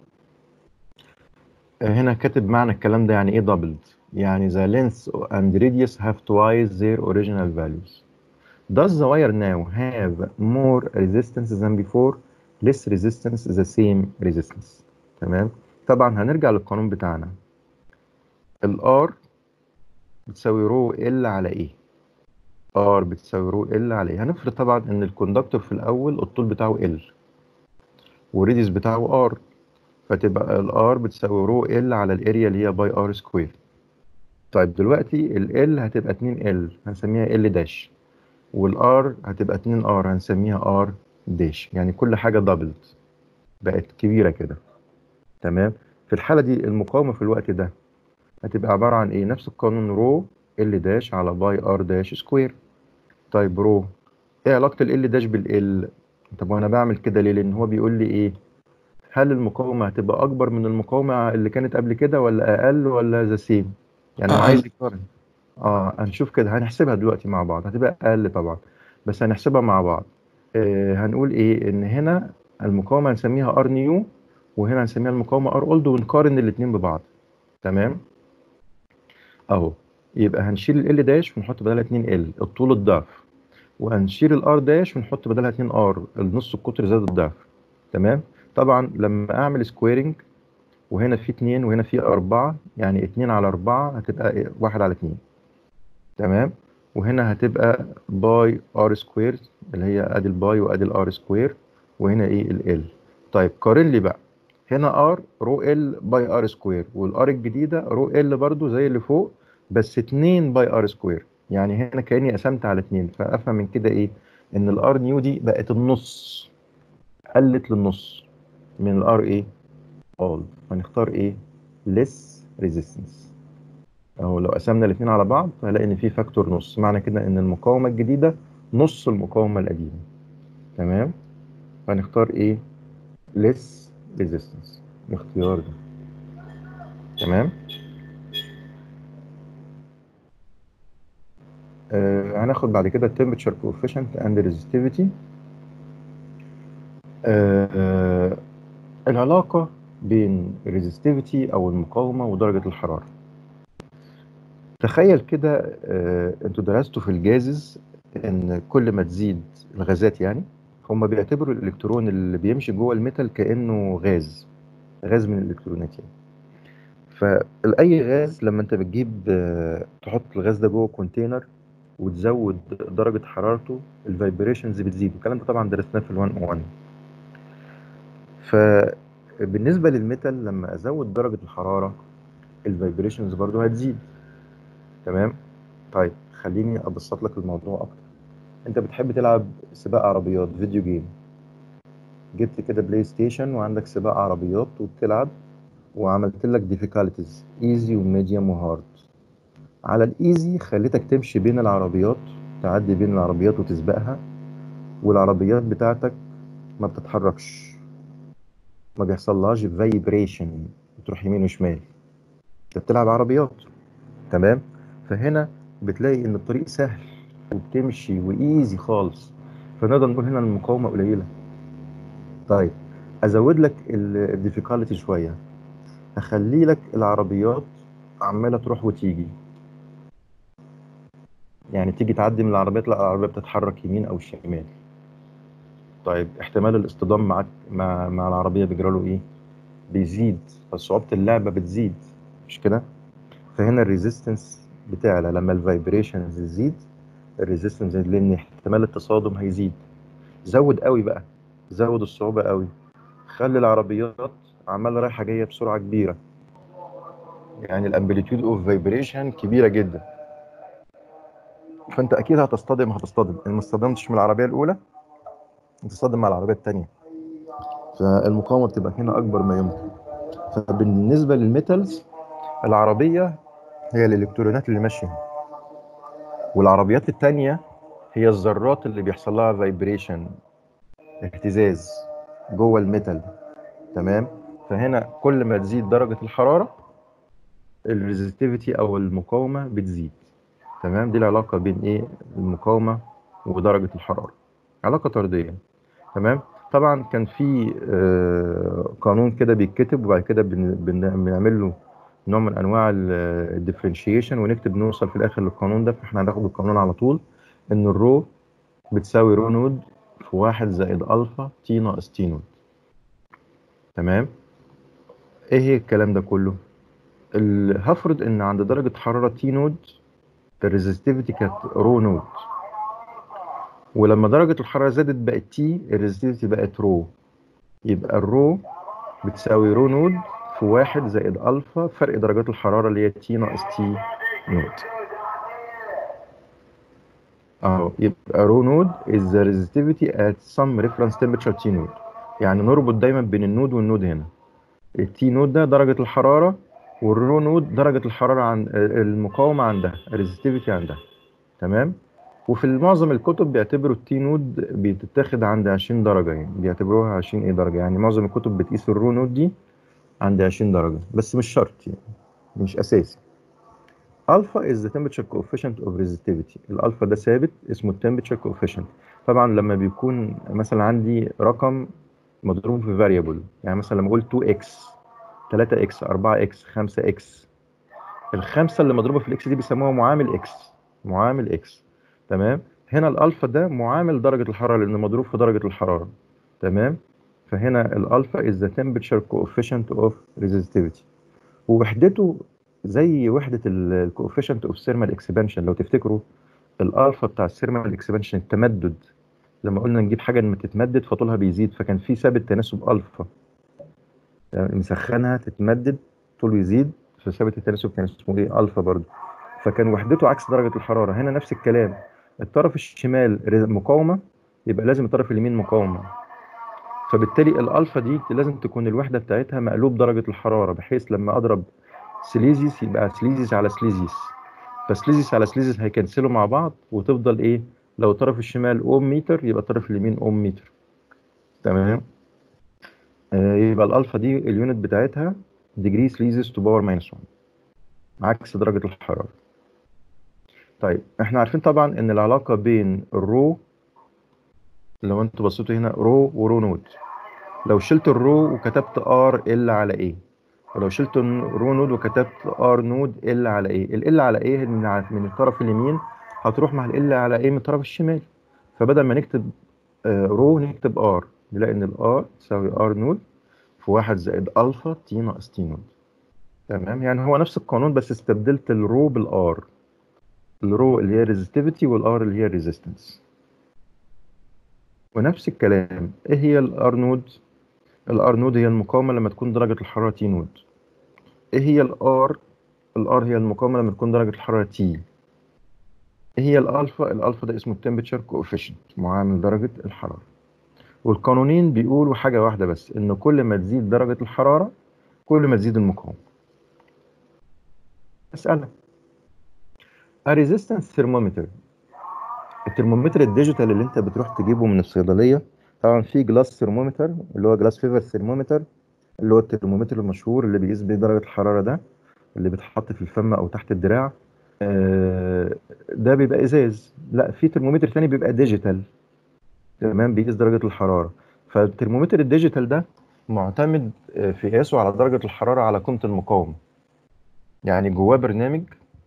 S1: هنا كاتب معنى الكلام ده يعني ايه دبلد يعني the length and radius have twice their original values does the wire now have more resistance than before less resistance the same resistance تمام طبعا هنرجع للقانون بتاعنا الار بتساوي رو ال على ايه ار بتساوي رو ال على ايه هنفرض طبعا ان الكوندكتور في الاول الطول بتاعه ال والريديوس بتاعه ار فتبقى الار بتساوي رو ال على الاريا اللي هي باي ار سكوير طيب دلوقتي ال هتبقى 2 ال هنسميها ال داش والار هتبقى 2 ار هنسميها ار داش يعني كل حاجه دبلد بقت كبيره كده تمام في الحاله دي المقاومه في الوقت ده هتبقى عبارة عن ايه نفس القانون رو ال داش على باي ار داش سكوير طيب رو ايه علاقة ال داش بالال طب وانا بعمل كده ليه لان هو بيقول لي ايه هل المقاومة هتبقى اكبر من المقاومة اللي كانت قبل كده ولا اقل ولا ذا سيم يعني هو
S2: اه
S1: عايز يقارن اه هنشوف كده هنحسبها دلوقتي مع بعض هتبقى اقل طبعا بس هنحسبها مع بعض آه هنقول ايه ان هنا المقاومه هنسميها ار نيو وهنا هنسميها المقاومه ار اولد ونقارن الاثنين ببعض تمام اهو يبقى هنشيل ال داش ونحط بدلها 2 ال الطول الضعف وهنشيل الار داش ونحط بدلها 2 ار النص القطر زائد الضعف تمام طبعا لما اعمل سكويرنج وهنا في 2 وهنا في 4 يعني 2 على 4 هتبقى 1 على 2 تمام وهنا هتبقى باي ار سكوير اللي هي ادي الباي وادي الار سكوير وهنا ايه ال ال طيب قارن لي بقى هنا ار رو ال باي ار سكوير والار الجديده رو ال برضو زي اللي فوق بس 2 باي ار سكوير يعني هنا كاني قسمت على 2 فافهم من كده ايه ان الار نيو دي بقت النص قلت للنص من الار ايه اول هنختار ايه less resistance اهو لو قسمنا الاثنين على بعض هنلاقي ان في فاكتور نص معنى كده ان المقاومه الجديده نص المقاومه القديمه تمام هنختار ايه less resistance الاختيار ده تمام آه هناخد بعد كده temperature coefficient and resistivity آه آه العلاقة بين resistivity أو المقاومة ودرجة الحرارة تخيل كده آه انتوا درستوا في الجازز ان كل ما تزيد الغازات يعني هم بيعتبروا الالكترون اللي بيمشي جوه الميتال كانه غاز غاز من الالكترونات يعني فاي غاز لما انت بتجيب آه، تحط الغاز ده جوه كونتينر وتزود درجه حرارته الفايبريشنز بتزيد الكلام ده طبعا درسناه في ال 101 فبالنسبه للميتال لما ازود درجه الحراره الفايبريشنز برضو هتزيد تمام طيب خليني ابسط لك الموضوع اكتر انت بتحب تلعب سباق عربيات فيديو جيم جبت كده بلاي ستيشن وعندك سباق عربيات وبتلعب وعملت لك ديفيكالتيز ايزي وميديوم وهارد على الايزي خليتك تمشي بين العربيات تعدي بين العربيات وتسبقها والعربيات بتاعتك ما بتتحركش ما بيحصلهاش فايبريشن بتروح يمين وشمال انت بتلعب عربيات تمام فهنا بتلاقي ان الطريق سهل وبتمشي وايزي خالص فنقدر نقول هنا المقاومه قليله طيب ازود لك الديفيكالتي شويه هخلي لك العربيات عماله تروح وتيجي يعني تيجي تعدي من العربيات لا العربيه بتتحرك يمين او شمال طيب احتمال الاصطدام معاك مع مع العربيه بيجرى له ايه بيزيد فصعوبه اللعبه بتزيد مش كده فهنا الريزيستنس بتعلى لما الفايبريشنز تزيد الريزيستنس لان احتمال التصادم هيزيد زود قوي بقى زود الصعوبه قوي خلي العربيات عماله رايحه جايه بسرعه كبيره يعني الامبليتيود اوف فايبريشن كبيره جدا فانت اكيد هتصطدم هتصطدم ان ما اصطدمتش من العربيه الاولى هتصطدم مع العربيه الثانيه فالمقاومه بتبقى هنا اكبر ما يمكن فبالنسبه للميتالز العربيه هي الالكترونات اللي ماشيه والعربيات التانية هي الذرات اللي بيحصل لها فايبريشن اهتزاز جوه الميتال تمام فهنا كل ما تزيد درجة الحرارة الريزستيفيتي او المقاومة بتزيد تمام دي العلاقة بين ايه المقاومة ودرجة الحرارة علاقة طردية تمام طبعا كان في آه، قانون كده بيتكتب وبعد كده بن- بن- بنعمل له نوع من انواع الديفرنشيشن ونكتب نوصل في الاخر للقانون ده فاحنا هناخد القانون على طول ان الرو بتساوي رو نود في واحد زائد الفا تي ناقص تي نود تمام ايه هي الكلام ده كله ال- هفرض ان عند درجة حرارة تي نود الريزستيفيتي كانت رو نود ولما درجة الحرارة زادت بقت تي الريزستيفيتي بقت رو يبقى الرو بتساوي رو نود في واحد زائد ألفا فرق درجات الحرارة اللي هي تي ناقص تي نود اهو يبقى رو نود is the resistivity at some reference temperature تي نود يعني نربط دايما بين النود والنود هنا التي نود ده درجة الحرارة والرو نود درجة الحرارة عن المقاومة عندها الريزستيفيتي عندها تمام وفي معظم الكتب بيعتبروا التي نود بتتاخد عند 20 درجة يعني بيعتبروها 20 ايه درجة يعني معظم الكتب بتقيس الرو نود دي عند 20 درجة بس مش شرط يعني مش أساسي الفا is the temperature coefficient of resistivity الالفا ده ثابت اسمه temperature coefficient طبعا لما بيكون مثلا عندي رقم مضروب في variable يعني مثلا لما اقول 2x 3x 4x 5x الخمسه اللي مضروبه في الاكس دي بيسموها معامل اكس معامل اكس تمام هنا الالفا ده معامل درجه الحراره لانه مضروب في درجه الحراره تمام فهنا الالفا is the temperature coefficient of resistivity ووحدته زي وحده الكوفيشنت اوف ثيرمال اكسبانشن لو تفتكروا الالفا بتاع الثيرمال اكسبانشن التمدد لما قلنا نجيب حاجه لما تتمدد فطولها بيزيد فكان في ثابت تناسب الفا يعني مسخنها تتمدد طول يزيد فثابت التناسب كان اسمه ايه الفا برضه فكان وحدته عكس درجه الحراره هنا نفس الكلام الطرف الشمال مقاومه يبقى لازم الطرف اليمين مقاومه فبالتالي الالفا دي لازم تكون الوحده بتاعتها مقلوب درجه الحراره بحيث لما اضرب سليزيس يبقى سليزيس على سليزيس فسليزيس على سليزيس هيكنسلوا مع بعض وتفضل ايه لو الطرف الشمال اوم متر يبقى الطرف اليمين اوم متر تمام آه يبقى الالفا دي اليونت بتاعتها ديجري سليزيس تو باور ماينس 1 عكس درجه الحراره طيب احنا عارفين طبعا ان العلاقه بين الرو لو انتوا بصيتوا هنا رو ورو نود لو شلت الرو وكتبت ار ال على ايه ولو شلت رو نود وكتبت ار نود ال على ايه ال على ايه من من الطرف اليمين هتروح مع ال على ايه من الطرف الشمال فبدل ما نكتب رو نكتب ار نلاقي ان الار تساوي ار نود في واحد زائد الفا تي ناقص تي نود تمام يعني هو نفس القانون بس استبدلت الرو بالار الرو اللي هي ريزستيفيتي والار اللي هي ريزيستنس ونفس الكلام ايه هي الار نود الار نود هي المقاومه لما تكون درجه الحراره تي نود ايه هي الار الار هي المقاومه لما تكون درجه الحراره تي ايه هي الالفا الالفا ده اسمه التمبرتشر كوفيشنت معامل درجه الحراره والقانونين بيقولوا حاجه واحده بس ان كل ما تزيد درجه الحراره كل ما تزيد المقاومه مساله A resistance thermometer الترمومتر الديجيتال اللي انت بتروح تجيبه من الصيدليه طبعا في جلاس ثرمومتر اللي هو جلاس فيفر ثرمومتر اللي هو الترمومتر المشهور اللي بيقيس بيه درجه الحراره ده اللي بيتحط في الفم او تحت الدراع ده بيبقى ازاز لا في ترمومتر تاني بيبقى ديجيتال تمام بيقيس درجه الحراره فالترمومتر الديجيتال ده معتمد في قياسه على درجه الحراره على قيمه المقاومه يعني جواه برنامج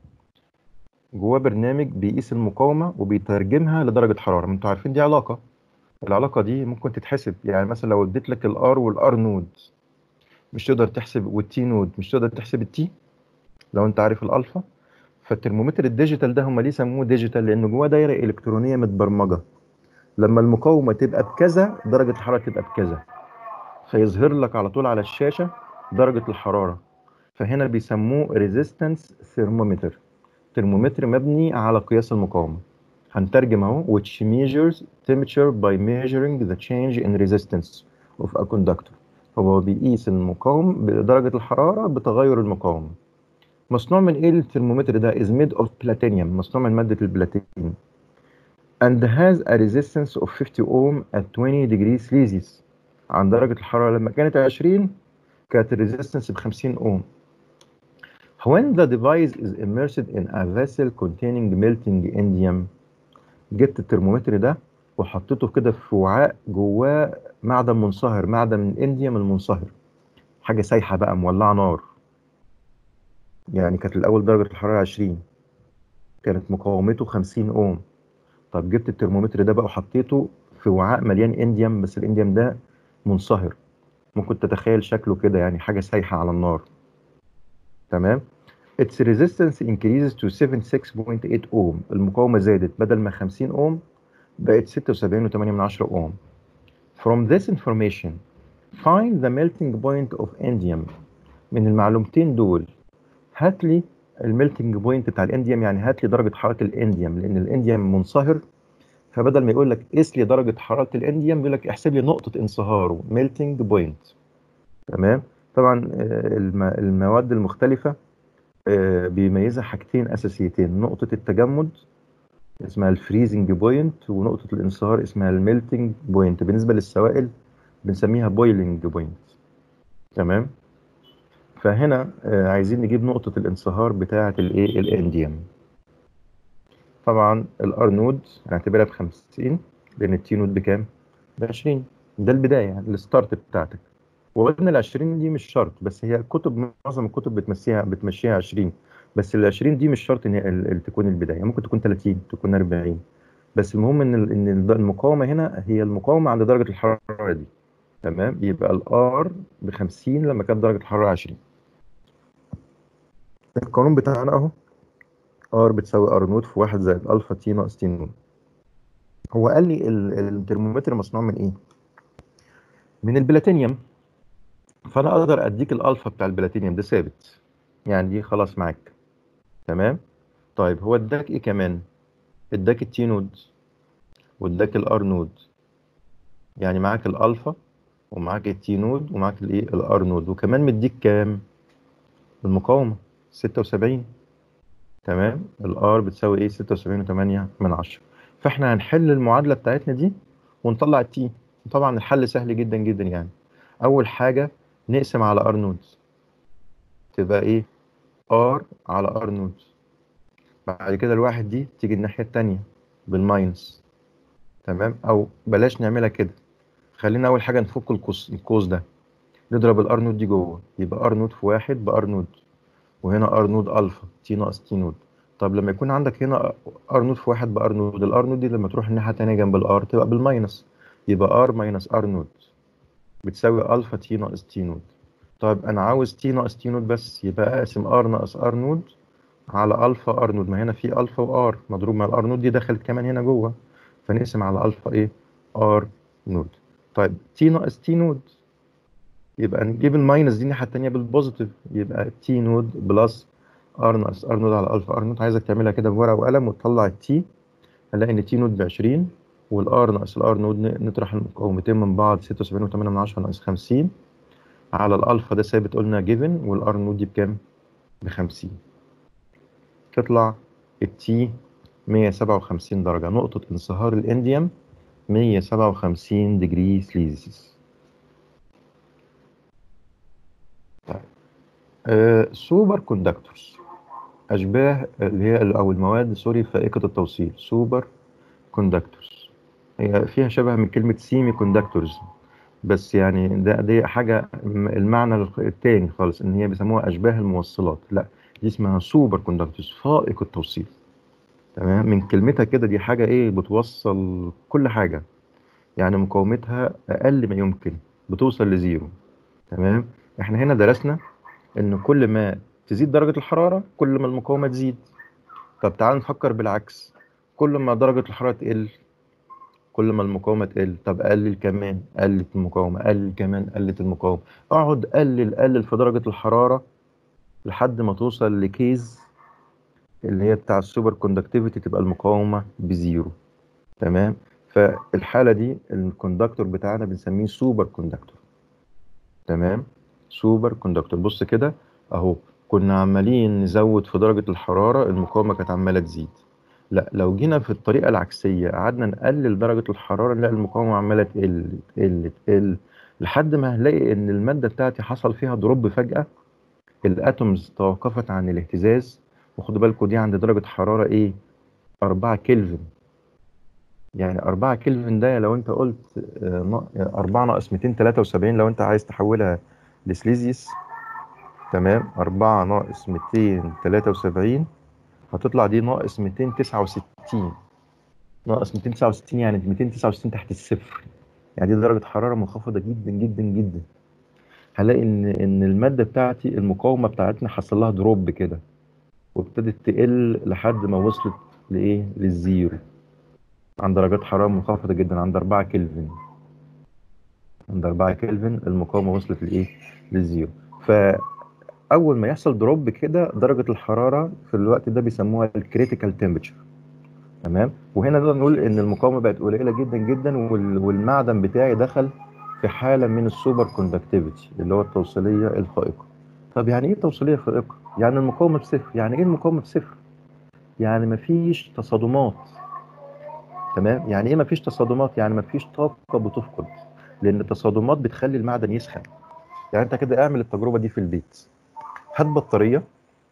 S1: جواه برنامج بيقيس المقاومه وبيترجمها لدرجه حراره انتوا عارفين دي علاقه العلاقه دي ممكن تتحسب يعني مثلا لو اديت لك الار والار نود مش تقدر تحسب والتي نود مش تقدر تحسب التي لو انت عارف الالفا فالترمومتر الديجيتال ده هم ليه سموه ديجيتال لانه جواه دايره الكترونيه متبرمجه لما المقاومه تبقى بكذا درجه الحراره تبقى بكذا فيظهر لك على طول على الشاشه درجه الحراره فهنا بيسموه ريزيستنس ثيرمومتر ترمومتر مبني على قياس المقاومه هنترجم اهو which measures temperature by measuring the change in resistance of a conductor هو بيقيس المقاوم بدرجة الحرارة بتغير المقاومة مصنوع من ايه الترمومتر ده is made of platinum مصنوع من مادة البلاتينيوم and has a resistance of 50 ohm at 20 degrees Celsius عن درجة الحرارة لما كانت 20 كانت الريزيستنس ب 50 اوم when the device is immersed in a vessel containing melting indium جبت الترمومتر ده وحطيته كده في وعاء جواه معدن منصهر معدن من الانديوم المنصهر حاجه سايحه بقى مولعه نار يعني كانت الاول درجه الحراره 20 كانت مقاومته 50 اوم طب جبت الترمومتر ده بقى وحطيته في وعاء مليان انديوم بس الانديوم ده منصهر ممكن تتخيل شكله كده يعني حاجه سايحه على النار تمام its resistance increases to 76.8 اوم المقاومه زادت بدل ما 50 اوم بقت 76.8 اوم from this information find the melting point of indium من المعلومتين دول هات لي الميلتنج بوينت بتاع الانديوم يعني هات لي درجه حراره الانديوم لان الانديوم منصهر فبدل ما يقول لك قيس لي درجه حراره الانديوم يقول لك احسب لي نقطه انصهاره ميلتنج بوينت تمام طبعا المواد المختلفه بيميزها حاجتين اساسيتين نقطه التجمد اسمها الفريزنج بوينت ونقطه الانصهار اسمها الميلتنج بوينت بالنسبه للسوائل بنسميها بويلنج بوينت تمام فهنا آه، عايزين نجيب نقطة الانصهار بتاعة الايه الانديوم طبعا الار نود هنعتبرها ب 50 لان التي نود بكام؟ ب 20 ده البداية يعني الستارت بتاعتك وقلنا ال 20 دي مش شرط بس هي الكتب معظم الكتب بتمشيها بتمشيها 20 بس ال 20 دي مش شرط ان هي ال- ال- تكون البداية ممكن تكون 30 تكون 40 بس المهم ان ال- ان ال- المقاومة هنا هي المقاومة عند درجة الحرارة دي تمام يبقى الار ب 50 لما كانت درجة الحرارة 20 القانون بتاعنا اهو ار بتساوي ار نوت في 1 زائد الفا تي ناقص تي نوت هو قال لي ال- الترمومتر مصنوع من ايه؟ من البلاتينيوم فانا اقدر اديك الالفا بتاع البلاتينيوم ده ثابت يعني دي خلاص معاك تمام طيب هو اداك ايه كمان اداك التي نود واداك الار نود يعني معاك الالفا ومعاك التي نود ومعاك الايه الار نود وكمان مديك كام المقاومه 76 تمام الار بتساوي ايه 76 و8 من 10 فاحنا هنحل المعادله بتاعتنا دي ونطلع التي طبعا الحل سهل جدا جدا يعني اول حاجه نقسم على ار نود تبقى ايه ار على ار نود بعد كده الواحد دي تيجي الناحيه التانية بالماينس تمام او بلاش نعملها كده خلينا اول حاجه نفك القوس القوس ده نضرب الار نود دي جوه يبقى ار نود في واحد بار نود وهنا ار نود الفا تي ناقص تي نود طب لما يكون عندك هنا ار نود في واحد بار نود الار نود دي لما تروح الناحيه التانية جنب الار تبقى بالماينس يبقى ار ماينس ار نود بتساوي الفا تي ناقص تي نود طيب انا عاوز تي ناقص تي نود بس يبقى اقسم ار ناقص ار نود على الفا ار نود ما هنا في الفا وار مضروب مع الار نود دي دخلت كمان هنا جوه فنقسم على الفا ايه ار نود طيب تي ناقص تي نود يبقى نجيب الماينس دي الناحيه التانية بالبوزيتيف يبقى تي نود بلس ار ناقص ار نود على الفا ار نود عايزك تعملها كده بورقه وقلم وتطلع التي هنلاقي ان تي نود ب 20 والار ناقص الار نود ن- نطرح المقاومتين من بعض 76 و8 من 10 ناقص 50 على الالفا ده ثابت قلنا جيفن والار نود دي بكام؟ ب 50 تطلع التي 157 درجة نقطة انصهار الانديوم 157 ديجري سليزيس طيب آه سوبر كوندكتورز أشباه اللي هي أو المواد سوري فائقة التوصيل سوبر كوندكتورز هي فيها شبه من كلمة سيمي كوندكتورز بس يعني ده دي حاجة م- المعنى الخ- التاني خالص إن هي بيسموها أشباه الموصلات لا دي اسمها سوبر كوندكتورز فائق التوصيل تمام من كلمتها كده دي حاجة إيه بتوصل كل حاجة يعني مقاومتها أقل ما يمكن بتوصل لزيرو تمام إحنا هنا درسنا إن كل ما تزيد درجة الحرارة كل ما المقاومة تزيد طب تعال نفكر بالعكس كل ما درجة الحرارة تقل كل ما المقاومة تقل طب قلل كمان قلت المقاومة قلل كمان قلت المقاومة اقعد قلل قلل في درجة الحرارة لحد ما توصل لكيز اللي هي بتاع السوبر كوندكتيفيتي تبقى المقاومة بزيرو تمام فالحالة دي الكوندكتور بتاعنا بنسميه سوبر كوندكتور تمام سوبر كوندكتور بص كده اهو كنا عمالين نزود في درجة الحرارة المقاومة كانت عمالة تزيد لا لو جينا في الطريقة العكسية قعدنا نقلل درجة الحرارة نلاقي المقاومة عمالة تقل تقل تقل لحد ما هنلاقي إن المادة بتاعتي حصل فيها دروب فجأة الأتومز توقفت عن الاهتزاز وخدوا بالكم دي عند درجة حرارة إيه؟ 4 كلفن يعني 4 كلفن ده لو أنت قلت 4 ناقص 273 لو أنت عايز تحولها لسليزيوس تمام 4 ناقص 273 هتطلع دي ناقص 269 ناقص 269 يعني 269 تحت الصفر يعني دي درجة حرارة منخفضة جدا جدا جدا هلاقي ان ان المادة بتاعتي المقاومة بتاعتنا حصل لها دروب كده وابتدت تقل لحد ما وصلت لايه للزيرو عند درجات حرارة منخفضة جدا عند 4 كلفن عند 4 كلفن المقاومة وصلت لايه للزيرو فأول ما يحصل دروب كده درجة الحرارة في الوقت ده بيسموها الكريتيكال تمبرتشر تمام وهنا نقدر نقول ان المقاومه بقت قليله جدا جدا وال- والمعدن بتاعي دخل في حاله من السوبر كوندكتيفيتي اللي هو التوصيليه الفائقه طب يعني ايه توصيليه فائقه يعني المقاومه بصفر يعني ايه المقاومه بصفر يعني مفيش تصادمات تمام يعني ايه مفيش تصادمات يعني مفيش طاقه بتفقد لان التصادمات بتخلي المعدن يسخن يعني انت كده اعمل التجربه دي في البيت هات بطاريه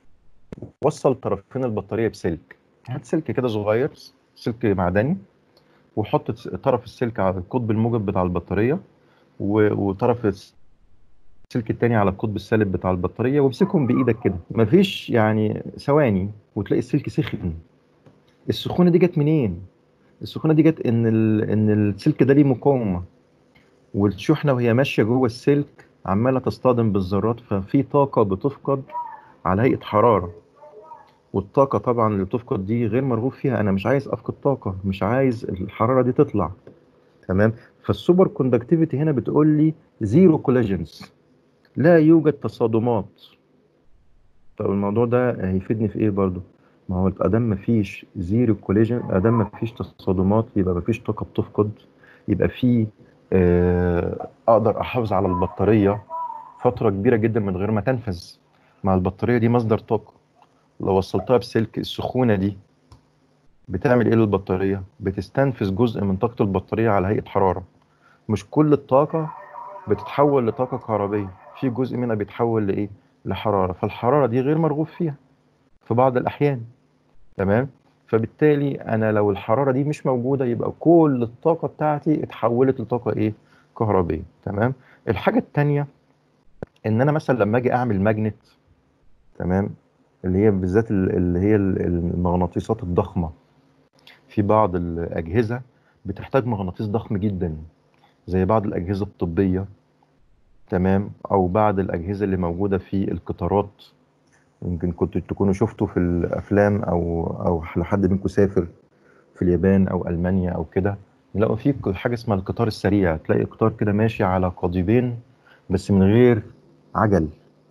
S1: وصل طرفين البطاريه بسلك هات سلك كده صغير سلك معدني وحط طرف السلك على القطب الموجب بتاع البطاريه وطرف السلك التاني على القطب السالب بتاع البطاريه وامسكهم بايدك كده مفيش يعني ثواني وتلاقي السلك سخن السخونه دي جت منين السخونه دي جت ان ان السلك ده ليه مقاومه والشحنه وهي ماشيه جوه السلك عماله تصطدم بالذرات ففي طاقه بتفقد على هيئه حراره والطاقه طبعا اللي بتفقد دي غير مرغوب فيها انا مش عايز افقد طاقه مش عايز الحراره دي تطلع تمام فالسوبر كوندكتيفيتي هنا بتقول لي زيرو كولاجينز لا يوجد تصادمات طب الموضوع ده هيفيدني في ايه برضو ما هو ادام مفيش زيرو كوليجن ادام مفيش تصادمات يبقى مفيش طاقه بتفقد يبقى في آه اقدر احافظ على البطاريه فتره كبيره جدا من غير ما تنفذ مع البطاريه دي مصدر طاقه لو وصلتها بسلك السخونه دي بتعمل ايه للبطاريه بتستنفذ جزء من طاقه البطاريه على هيئه حراره مش كل الطاقه بتتحول لطاقه كهربيه في جزء منها بيتحول لايه لحراره فالحراره دي غير مرغوب فيها في بعض الاحيان تمام فبالتالي انا لو الحراره دي مش موجوده يبقى كل الطاقه بتاعتي اتحولت لطاقه ايه كهربيه تمام الحاجه الثانيه ان انا مثلا لما اجي اعمل ماجنت تمام اللي هي بالذات اللي هي المغناطيسات الضخمه في بعض الاجهزه بتحتاج مغناطيس ضخم جدا زي بعض الاجهزه الطبيه تمام او بعض الاجهزه اللي موجوده في القطارات يمكن كنتوا تكونوا شفتوا في الافلام او او لحد منكم سافر في اليابان او المانيا او كده يلاقوا في حاجه اسمها القطار السريع تلاقي قطار كده ماشي على قضيبين بس من غير عجل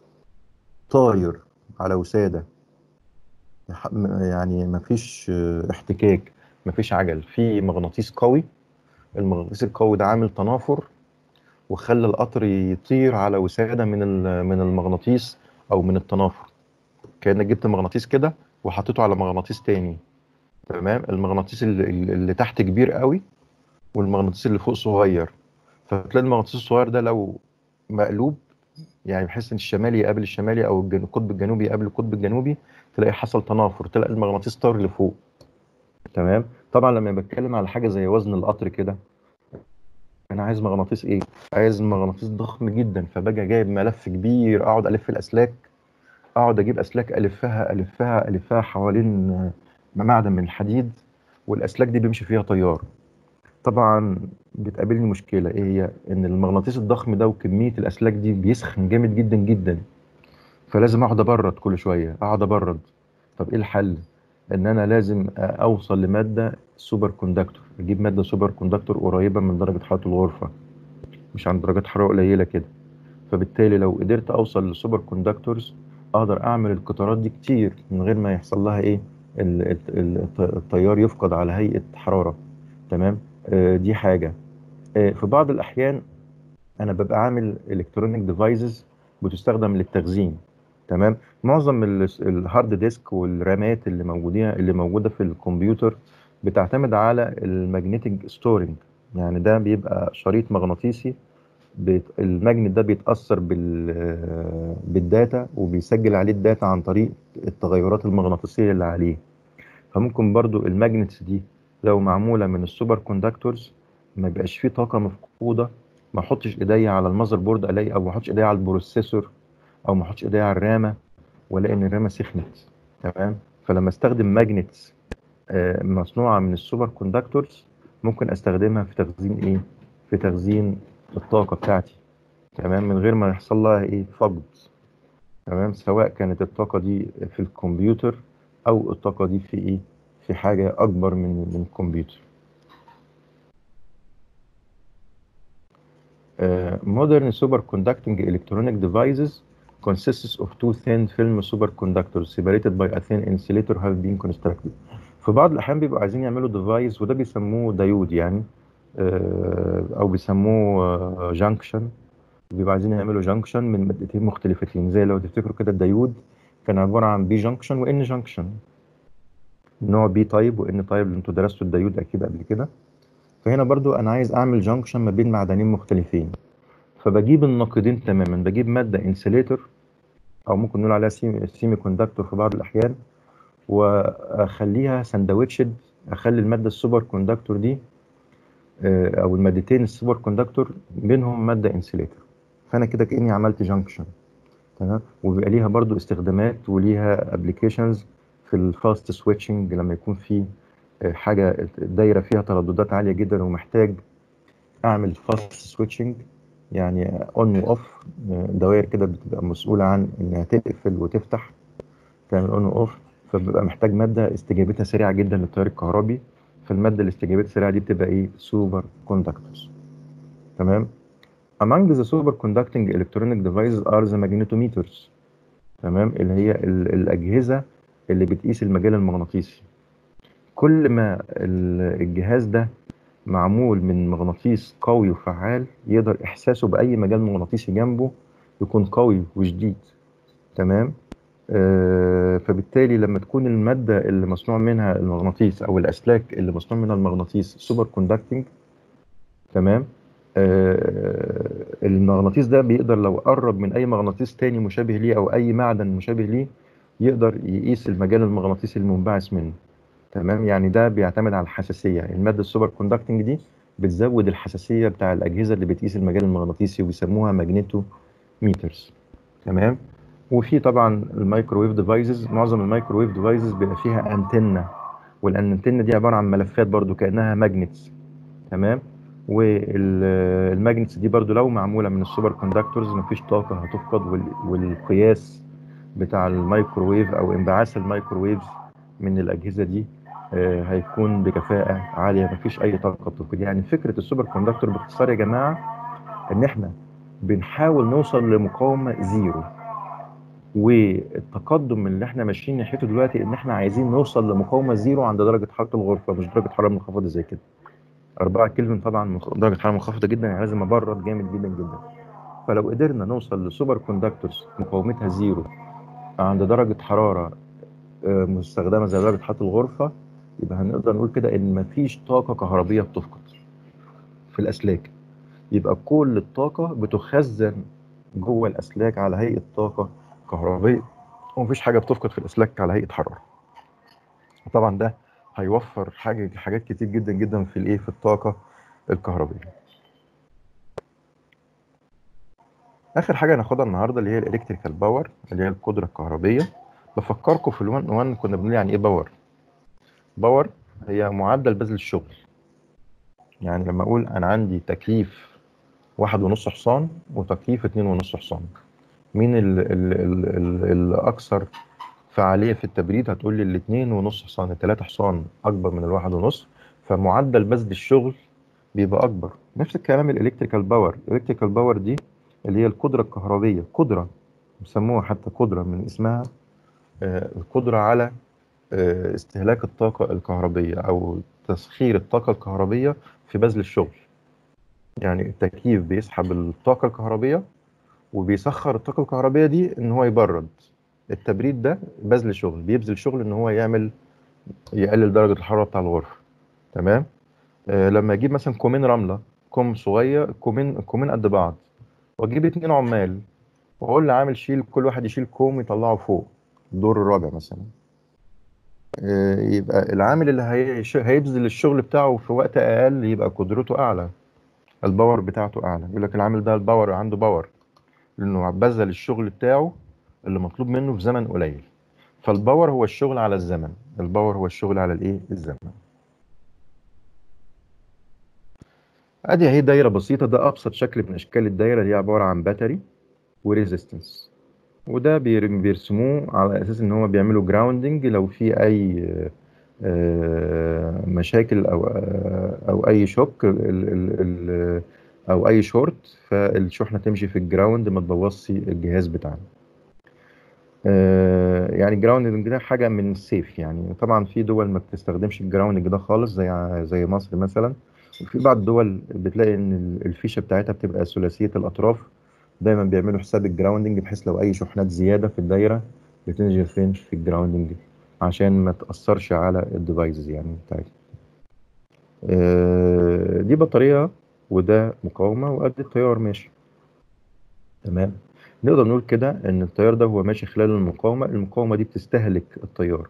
S1: طاير على وساده يعني مفيش احتكاك مفيش عجل في مغناطيس قوي المغناطيس القوي ده عامل تنافر وخلى القطر يطير على وساده من من المغناطيس او من التنافر كانك جبت مغناطيس كده وحطيته على مغناطيس تاني تمام المغناطيس اللي, اللي تحت كبير قوي والمغناطيس اللي فوق صغير فتلاقي المغناطيس الصغير ده لو مقلوب يعني بحيث ان الشمالي يقابل الشمالي او القطب الجنوبي يقابل القطب الجنوبي تلاقي حصل تنافر تلاقي المغناطيس طار لفوق تمام طبعا لما بتكلم على حاجه زي وزن القطر كده انا عايز مغناطيس ايه عايز مغناطيس ضخم جدا فباجي جايب ملف كبير اقعد الف الاسلاك اقعد اجيب اسلاك الفها الفها الفها حوالين معدن من الحديد والاسلاك دي بيمشي فيها تيار طبعا بتقابلني مشكله ايه هي ان المغناطيس الضخم ده وكميه الاسلاك دي بيسخن جامد جدا جدا فلازم اقعد ابرد كل شويه اقعد ابرد طب ايه الحل ان انا لازم اوصل لماده سوبر كوندكتور اجيب ماده سوبر كوندكتور قريبه من درجه حراره الغرفه مش عند درجات حراره قليله كده فبالتالي لو قدرت اوصل للسوبر كوندكتورز اقدر اعمل القطارات دي كتير من غير ما يحصل لها ايه التيار يفقد على هيئه حراره تمام آه دي حاجه آه في بعض الاحيان انا ببقى عامل الكترونيك ديفايسز بتستخدم للتخزين تمام معظم الهارد ديسك والرامات اللي موجودين اللي موجوده في الكمبيوتر بتعتمد على الماجنتيك ستورنج يعني ده بيبقى شريط مغناطيسي بيت... الماجنت ده بيتاثر بال... بالداتا وبيسجل عليه الداتا عن طريق التغيرات المغناطيسيه اللي عليه فممكن برضو الماجنتس دي لو معموله من السوبر كوندكتورز ما يبقاش فيه طاقه مفقوده ما احطش ايديا على المذر بورد الاقي او ما احطش ايديا على البروسيسور او ما احطش ايديا على الرامه والاقي ان الرامه سخنت تمام فلما استخدم ماجنتس مصنوعه من السوبر كوندكتورز ممكن استخدمها في تخزين ايه في تخزين الطاقه بتاعتي تمام من غير ما يحصل لها ايه فقد تمام سواء كانت الطاقه دي في الكمبيوتر او الطاقه دي في ايه في حاجه اكبر من من الكمبيوتر Uh, modern superconducting electronic devices consists of two thin film superconductors separated by a thin insulator have been constructed. في بعض الأحيان بيبقوا عايزين يعملوا ديفايس وده بيسموه دايود يعني أو بيسموه جانكشن بيبقوا عايزين يعملوا جانكشن من مادتين مختلفتين زي لو تفتكروا كده الدايود كان عبارة عن بي جانكشن وإن جانكشن نوع بي تايب وإن تايب اللي انتوا درستوا الدايود أكيد قبل كده فهنا برضو انا عايز اعمل جانكشن ما بين معدنين مختلفين فبجيب الناقدين تماما بجيب ماده انسليتور او ممكن نقول عليها سيمي كوندكتور في بعض الاحيان واخليها ساندويتشد اخلي الماده السوبر كوندكتور دي آه، او المادتين السوبر كوندكتور بينهم ماده انسيليتور فانا كده كاني عملت جانكشن تمام وبيبقى ليها برضو استخدامات وليها ابلكيشنز في الفاست سويتشنج لما يكون في آه، حاجه دايره فيها ترددات عاليه جدا ومحتاج اعمل فاست سويتشنج يعني اون واوف دوائر كده بتبقى مسؤوله عن انها تقفل وتفتح تعمل اون واوف فبيبقى محتاج ماده استجابتها سريعه جدا للتيار الكهربي فالماده اللي استجابتها سريعه دي بتبقى ايه سوبر كوندكتورز تمام among the superconducting electronic devices are the magnetometers تمام اللي هي ال- الاجهزه اللي بتقيس المجال المغناطيسي كل ما ال- الجهاز ده معمول من مغناطيس قوي وفعال يقدر احساسه باي مجال مغناطيسي جنبه يكون قوي وشديد تمام آه فبالتالي لما تكون الماده اللي مصنوع منها المغناطيس او الاسلاك اللي مصنوع منها المغناطيس سوبر كوندكتنج تمام آه المغناطيس ده بيقدر لو قرب من اي مغناطيس تاني مشابه ليه او اي معدن مشابه ليه يقدر يقيس المجال المغناطيسي المنبعث منه تمام يعني ده بيعتمد على الحساسيه الماده السوبر كوندكتنج دي بتزود الحساسيه بتاع الاجهزه اللي بتقيس المجال المغناطيسي وبيسموها ماجنيتو ميترز تمام وفي طبعا الميكروويف ديفايسز معظم الميكروويف ديفايسز بيبقى فيها انتنه والانتنه دي عباره عن ملفات برضو كانها ماجنتس تمام والماجنتس دي برضو لو معموله من السوبر كوندكتورز مفيش طاقه هتفقد وال- والقياس بتاع الميكروويف او انبعاث الميكروويفز من الاجهزه دي آه، هيكون بكفاءه عاليه مفيش اي طاقه بتفقد يعني فكره السوبر كوندكتور باختصار يا جماعه ان احنا بنحاول نوصل لمقاومه زيرو والتقدم اللي احنا ماشيين ناحيته دلوقتي ان احنا عايزين نوصل لمقاومه زيرو عند درجه حراره الغرفه مش درجه حراره منخفضه زي كده 4 كلفن طبعا مخ- درجه حراره منخفضه جدا يعني لازم ابرد جامد جدا جدا فلو قدرنا نوصل لسوبر كوندكتورز مقاومتها زيرو عند درجه حراره آه، مستخدمه زي درجه حراره الغرفه يبقى هنقدر نقول كده ان مفيش طاقه كهربيه بتفقد في الاسلاك يبقى كل الطاقه بتخزن جوه الاسلاك على هيئه طاقه كهربيه ومفيش حاجه بتفقد في الاسلاك على هيئه حراره طبعا ده هيوفر حاجه حاجات كتير جدا جدا في الايه في الطاقه الكهربيه اخر حاجه هناخدها النهارده اللي هي الالكتريكال باور اللي هي القدره الكهربيه بفكركم في الوان وان كنا بنقول يعني ايه باور باور هي معدل بذل الشغل يعني لما اقول انا عندي تكييف واحد ونص حصان وتكييف اتنين ونص حصان مين ال ال ال ال الاكثر فعاليه في التبريد هتقول لي الاتنين ونص حصان التلاته حصان اكبر من الواحد ونص فمعدل بذل الشغل بيبقى اكبر نفس الكلام الالكتريكال باور الالكتريكال باور دي اللي هي القدره الكهربيه قدره بيسموها حتى قدره من اسمها آه، القدره على آه، استهلاك الطاقه الكهربيه او تسخير الطاقه الكهربيه في بذل الشغل يعني التكييف بيسحب الطاقه الكهربيه وبيسخر الطاقه الكهربيه دي ان هو يبرد التبريد ده بذل شغل بيبذل شغل ان هو يعمل يقلل درجه الحراره بتاع الغرفه تمام آه لما اجيب مثلا كومين رمله كوم صغير كومين كومين قد بعض واجيب اتنين عمال واقول لعامل شيل كل واحد يشيل كوم يطلعه فوق الدور الرابع مثلا آه، يبقى العامل اللي هيش- هيبذل الشغل بتاعه في وقت اقل يبقى قدرته اعلى الباور بتاعته اعلى يقول لك العامل ده الباور عنده باور لانه بذل الشغل بتاعه اللي مطلوب منه في زمن قليل فالباور هو الشغل على الزمن الباور هو الشغل على الايه الزمن ادي اهي دايره بسيطه ده ابسط شكل من اشكال الدايره دي عباره عن باتري وريزيستنس وده بير- بيرسموه على اساس ان هو بيعملوا جراوندنج لو في اي آه، مشاكل او آه، او اي شوك ال- ال- ال- او اي شورت فالشحنه تمشي في الجراوند ما تبوظش الجهاز بتاعنا آه، يعني الجراوندنج ده حاجه من السيف يعني طبعا في دول ما بتستخدمش الجراوندنج ده خالص زي زي مصر مثلا وفي بعض الدول بتلاقي ان الفيشه بتاعتها بتبقى ثلاثيه الاطراف دايما بيعملوا حساب الجراوندنج بحيث لو اي شحنات زياده في الدايره بتنزل فين في الجراوندنج عشان ما تاثرش على الديفايسز يعني بتاعتنا آه، دي بطاريه وده مقاومه وقد التيار ماشي تمام نقدر نقول كده ان التيار ده هو ماشي خلال المقاومة المقاومة دي بتستهلك التيار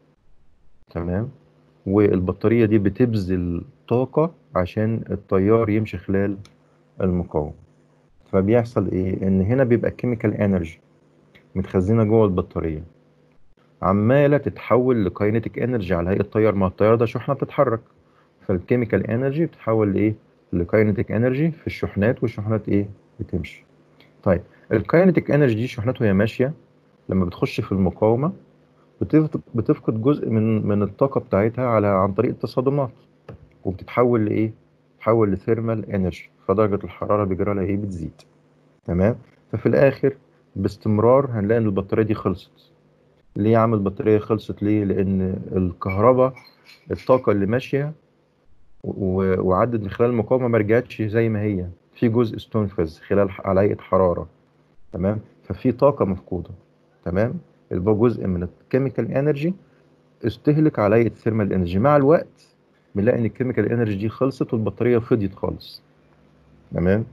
S1: تمام والبطارية دي بتبذل طاقة عشان التيار يمشي خلال المقاومة فبيحصل ايه ان هنا بيبقى كيميكال انرجي متخزنة جوه البطارية عمالة تتحول لكاينيتيك انرجي على هيئة تيار ما التيار ده شحنة بتتحرك فالكيميكال انرجي بتتحول لايه لكاينيتيك انرجي في الشحنات والشحنات ايه بتمشي طيب الكاينيتيك انرجي دي شحنات وهي ماشية لما بتخش في المقاومة بتفقد بتفقد جزء من من الطاقة بتاعتها على عن طريق التصادمات وبتتحول لايه تتحول لثيرمال انرجي فدرجة الحرارة بيجرى لها ايه بتزيد تمام ففي الاخر باستمرار هنلاقي ان البطارية دي خلصت ليه يا عم البطارية خلصت ليه لان الكهرباء الطاقة اللي ماشية و- وعدت من خلال المقاومة ما رجعتش زي ما هي في جزء استنفذ خلال على هيئة حرارة تمام ففي طاقة مفقودة تمام اللي هو جزء من الكيميكال انرجي استهلك على هيئة ثيرمال انرجي مع الوقت بنلاقي ان الكيميكال انرجي دي خلصت والبطارية فضيت خالص تمام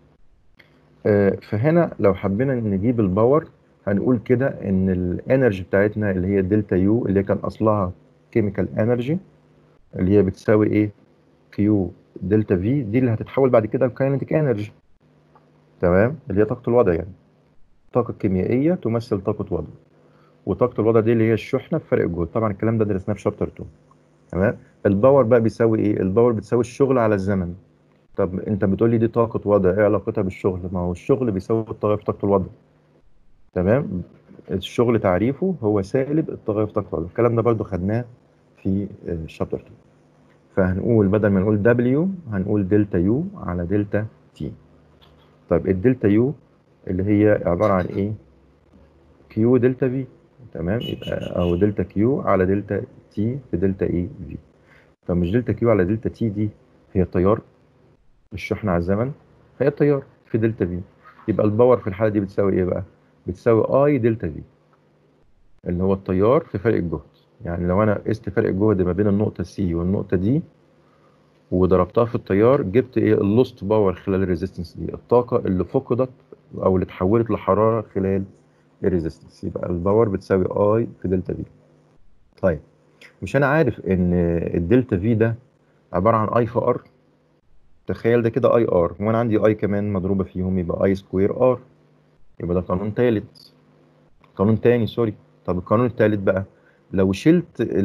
S1: آه، فهنا لو حبينا نجيب الباور هنقول كده ان الانرجي بتاعتنا اللي هي دلتا يو اللي كان اصلها كيميكال انرجي اللي هي بتساوي ايه كيو دلتا في دي اللي هتتحول بعد كده لكاينتيك انرجي تمام اللي هي طاقة الوضع يعني طاقة كيميائية تمثل طاقة وضع وطاقة الوضع دي اللي هي الشحنة بفرق الجهد طبعا الكلام ده درسناه في شابتر 2 تمام الباور بقى بيساوي ايه الباور بتساوي الشغل على الزمن طب انت بتقول لي دي طاقة وضع ايه علاقتها بالشغل ما هو الشغل بيساوي التغير في طاقة الوضع تمام الشغل تعريفه هو سالب التغير في طاقة الوضع الكلام ده برضو خدناه في شابتر 2 فهنقول بدل ما نقول W هنقول دلتا يو على دلتا تي طيب الدلتا يو اللي هي عبارة عن ايه كيو دلتا في تمام يبقى او دلتا كيو على دلتا تي في دلتا اي في فمش دلتا كيو على دلتا تي دي هي التيار الشحنة على الزمن هي التيار في دلتا في يبقى الباور في الحالة دي بتساوي ايه بقى بتساوي اي دلتا في اللي هو التيار في فرق الجهد يعني لو انا قست فرق الجهد ما بين النقطة سي والنقطة دي وضربتها في التيار جبت ايه اللوست باور خلال الريزيستنس دي الطاقة اللي فقدت او اللي اتحولت لحرارة خلال الريزيستنس يبقى الباور بتساوي اي في دلتا في طيب مش انا عارف ان الدلتا في ده عبارة عن اي في ار تخيل ده كده اي ار وانا عندي اي كمان مضروبة فيهم يبقى اي سكوير ار يبقى ده قانون تالت قانون تاني سوري طب القانون التالت بقى لو شلت ال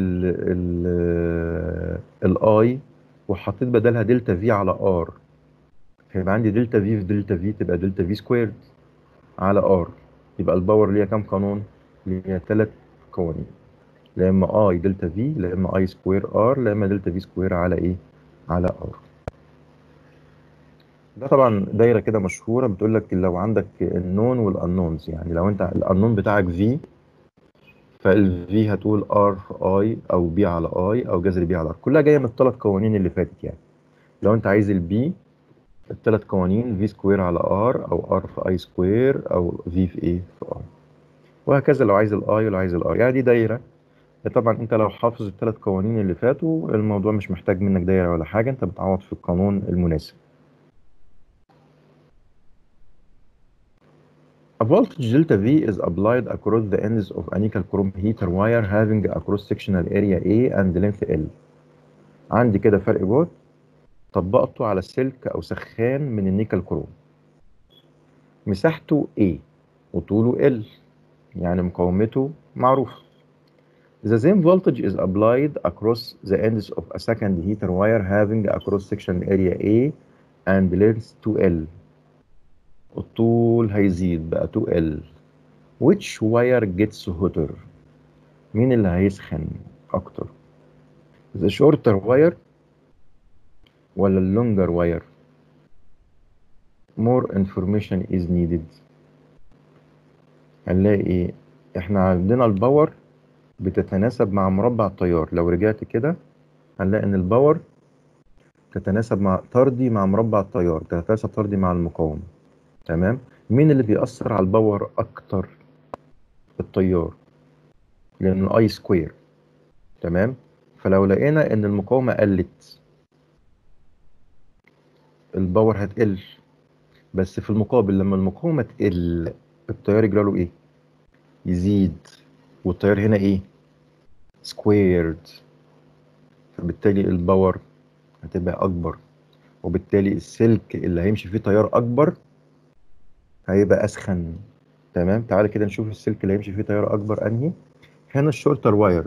S1: ال الاي وحطيت بدلها دلتا في على ار هيبقى عندي دلتا في في دلتا في تبقى دلتا في سكويرد على ار يبقى الباور ليها كام قانون؟ ليها ثلاث قوانين لا اما اي دلتا في لا اما اي سكوير ار لا اما دلتا في سكوير على ايه؟ على ار ده طبعا دايره كده مشهوره بتقول لك لو عندك النون والانونز يعني لو انت الانون بتاعك في فالفي هتقول ار في اي او بي على اي او جذر بي على ار كلها جايه من الثلاث قوانين اللي فاتت يعني لو انت عايز البي الثلاث قوانين في سكوير على ار او ار في اي سكوير او في في ايه في ار وهكذا لو عايز الاي ولو عايز الار يعني دي دايره طبعا انت لو حافظ الثلاث قوانين اللي فاتوا الموضوع مش محتاج منك دايره ولا حاجه انت بتعوض في القانون المناسب A voltage delta V is applied across the ends of a nickel chrome heater wire having a cross-sectional area A and length L. عندي كده فرق جهد طبقته على سلك أو سخان من النيكل كروم. مساحته A وطوله L يعني مقاومته معروفة. The same voltage is applied across the ends of a second heater wire having a cross-sectional area A and length 2L. الطول هيزيد بقى 2L which wire gets hotter مين اللي هيسخن أكتر the shorter wire ولا ال longer wire more information is needed هنلاقي ايه احنا عندنا الباور بتتناسب مع مربع التيار لو رجعت كده هنلاقي ان الباور تتناسب مع طردي مع مربع التيار تتناسب طردي مع المقاومة تمام مين اللي بيأثر على الباور أكتر التيار لأن اي سكوير تمام فلو لقينا إن المقاومة قلت الباور هتقل بس في المقابل لما المقاومة تقل التيار يجرى له ايه يزيد والتيار هنا ايه سكويرد فبالتالي الباور هتبقى اكبر وبالتالي السلك اللي هيمشي فيه تيار اكبر هيبقى اسخن تمام تعالى كده نشوف السلك اللي هيمشي فيه تيار اكبر انهي هنا الشورتر واير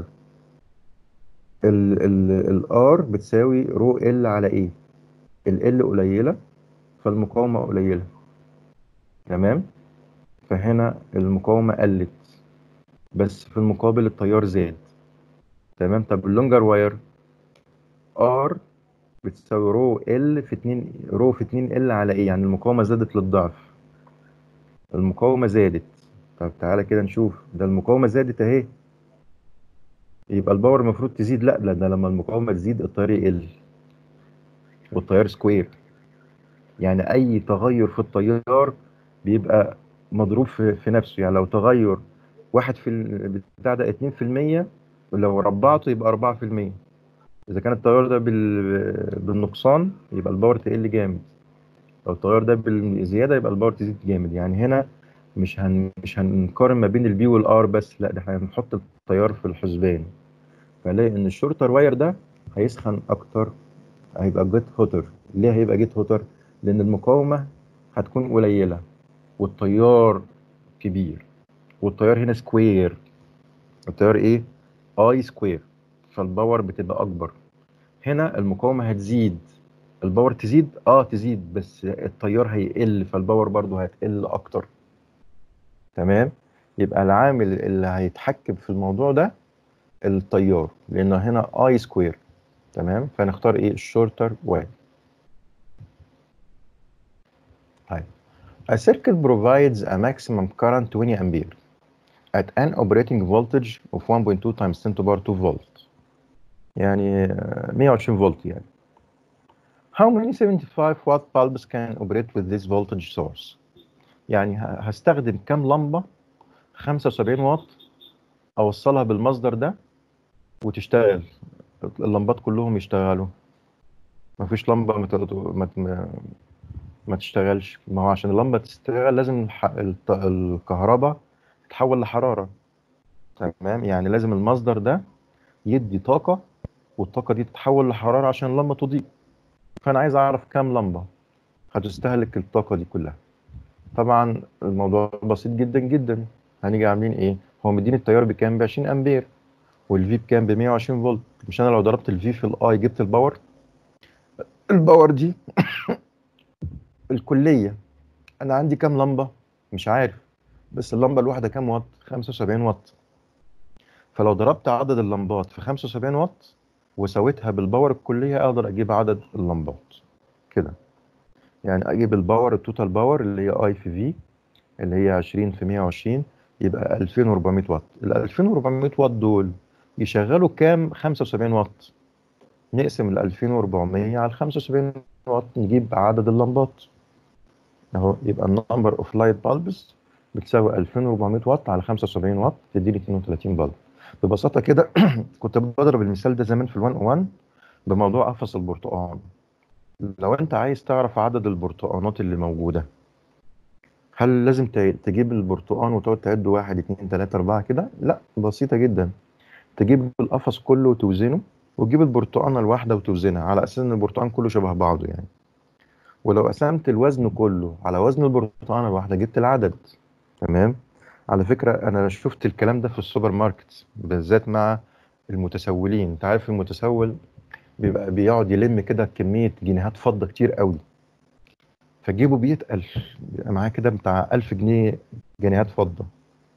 S1: ال ال الار بتساوي رو ال على ايه ال ال قليله فالمقاومه قليله تمام فهنا المقاومه قلت بس في المقابل التيار زاد تمام طب اللونجر واير ار بتساوي رو ال في 2 رو في 2 ال على ايه يعني المقاومه زادت للضعف المقاومه زادت طب تعالى كده نشوف ده المقاومه زادت اهي يبقى الباور المفروض تزيد لا لا ده لما المقاومه تزيد التيار يقل والتيار سكوير يعني اي تغير في التيار بيبقى مضروب في, في نفسه يعني لو تغير واحد في بتاع ده 2% ولو ربعته يبقى 4% اذا كان التيار ده بال... بالنقصان يبقى الباور تقل جامد لو التيار ده بالزياده يبقى الباور تزيد جامد يعني هنا مش هن... مش هنقارن ما بين البي والار بس لا ده هنحط التيار في الحسبان فنلاقي ان الشورتر واير ده هيسخن اكتر هيبقى جيت هوتر ليه هيبقى جيت هوتر لان المقاومه هتكون قليله والتيار كبير والتيار هنا سكوير التيار ايه اي سكوير فالباور بتبقى اكبر هنا المقاومه هتزيد الباور تزيد اه تزيد بس التيار هيقل فالباور برضو هتقل اكتر تمام يبقى العامل اللي هيتحكم في الموضوع ده التيار لان هنا اي سكوير تمام فنختار ايه الشورتر واير طيب A circuit provides a maximum current 20 ampere at an operating voltage of 1.2 times 10 to the power 2 volt يعني 120 فولت يعني How many 75 watt bulbs can operate with this voltage source يعني هستخدم كام لمبة 75 واط اوصلها بالمصدر ده وتشتغل اللمبات كلهم يشتغلوا مفيش لمبة مت... مت... ما تشتغلش ما هو عشان اللمبة تشتغل لازم الط... الكهرباء تتحول لحرارة تمام يعني لازم المصدر ده يدي طاقة والطاقة دي تتحول لحرارة عشان اللمبة تضيء فأنا عايز أعرف كام لمبة هتستهلك الطاقة دي كلها طبعا الموضوع بسيط جدا جدا هنيجي عاملين ايه هو مديني التيار بكام ب 20 امبير والفي بكام ب 120 فولت مش انا لو ضربت الفي في الاي جبت الباور الباور دي الكليه انا عندي كام لمبه مش عارف بس اللمبه الواحده كام واط 75 واط فلو ضربت عدد اللمبات في 75 واط وسويتها بالباور الكليه اقدر اجيب عدد اللمبات كده يعني اجيب الباور التوتال باور اللي هي اي في في اللي هي 20 في 120 يبقى 2400 واط ال 2400 واط دول يشغلوا كام 75 واط نقسم ال 2400 على 75 واط نجيب عدد اللمبات اهو يبقى النمبر اوف لايت بالبس بتساوي 2400 واط على 75 واط تديني 32 بلب ببساطه كده كنت بضرب المثال ده زمان في ال 101 بموضوع قفص البرتقال لو انت عايز تعرف عدد البرتقانات اللي موجوده هل لازم تجيب البرتقان وتقعد تعد واحد اتنين تلاتة أربعة كده؟ لا بسيطة جدا تجيب القفص كله وتوزنه وتجيب البرتقانة الواحدة وتوزنها على أساس إن البرتقان كله شبه بعضه يعني ولو قسمت الوزن كله على وزن البرتقانة الواحدة جبت العدد تمام على فكرة أنا شفت الكلام ده في السوبر ماركت بالذات مع المتسولين أنت عارف المتسول بيبقى بيقعد يلم كده كمية جنيهات فضة كتير قوي فجيبه بيتقل بيبقى معاه كده بتاع 1000 جنيه جنيهات فضة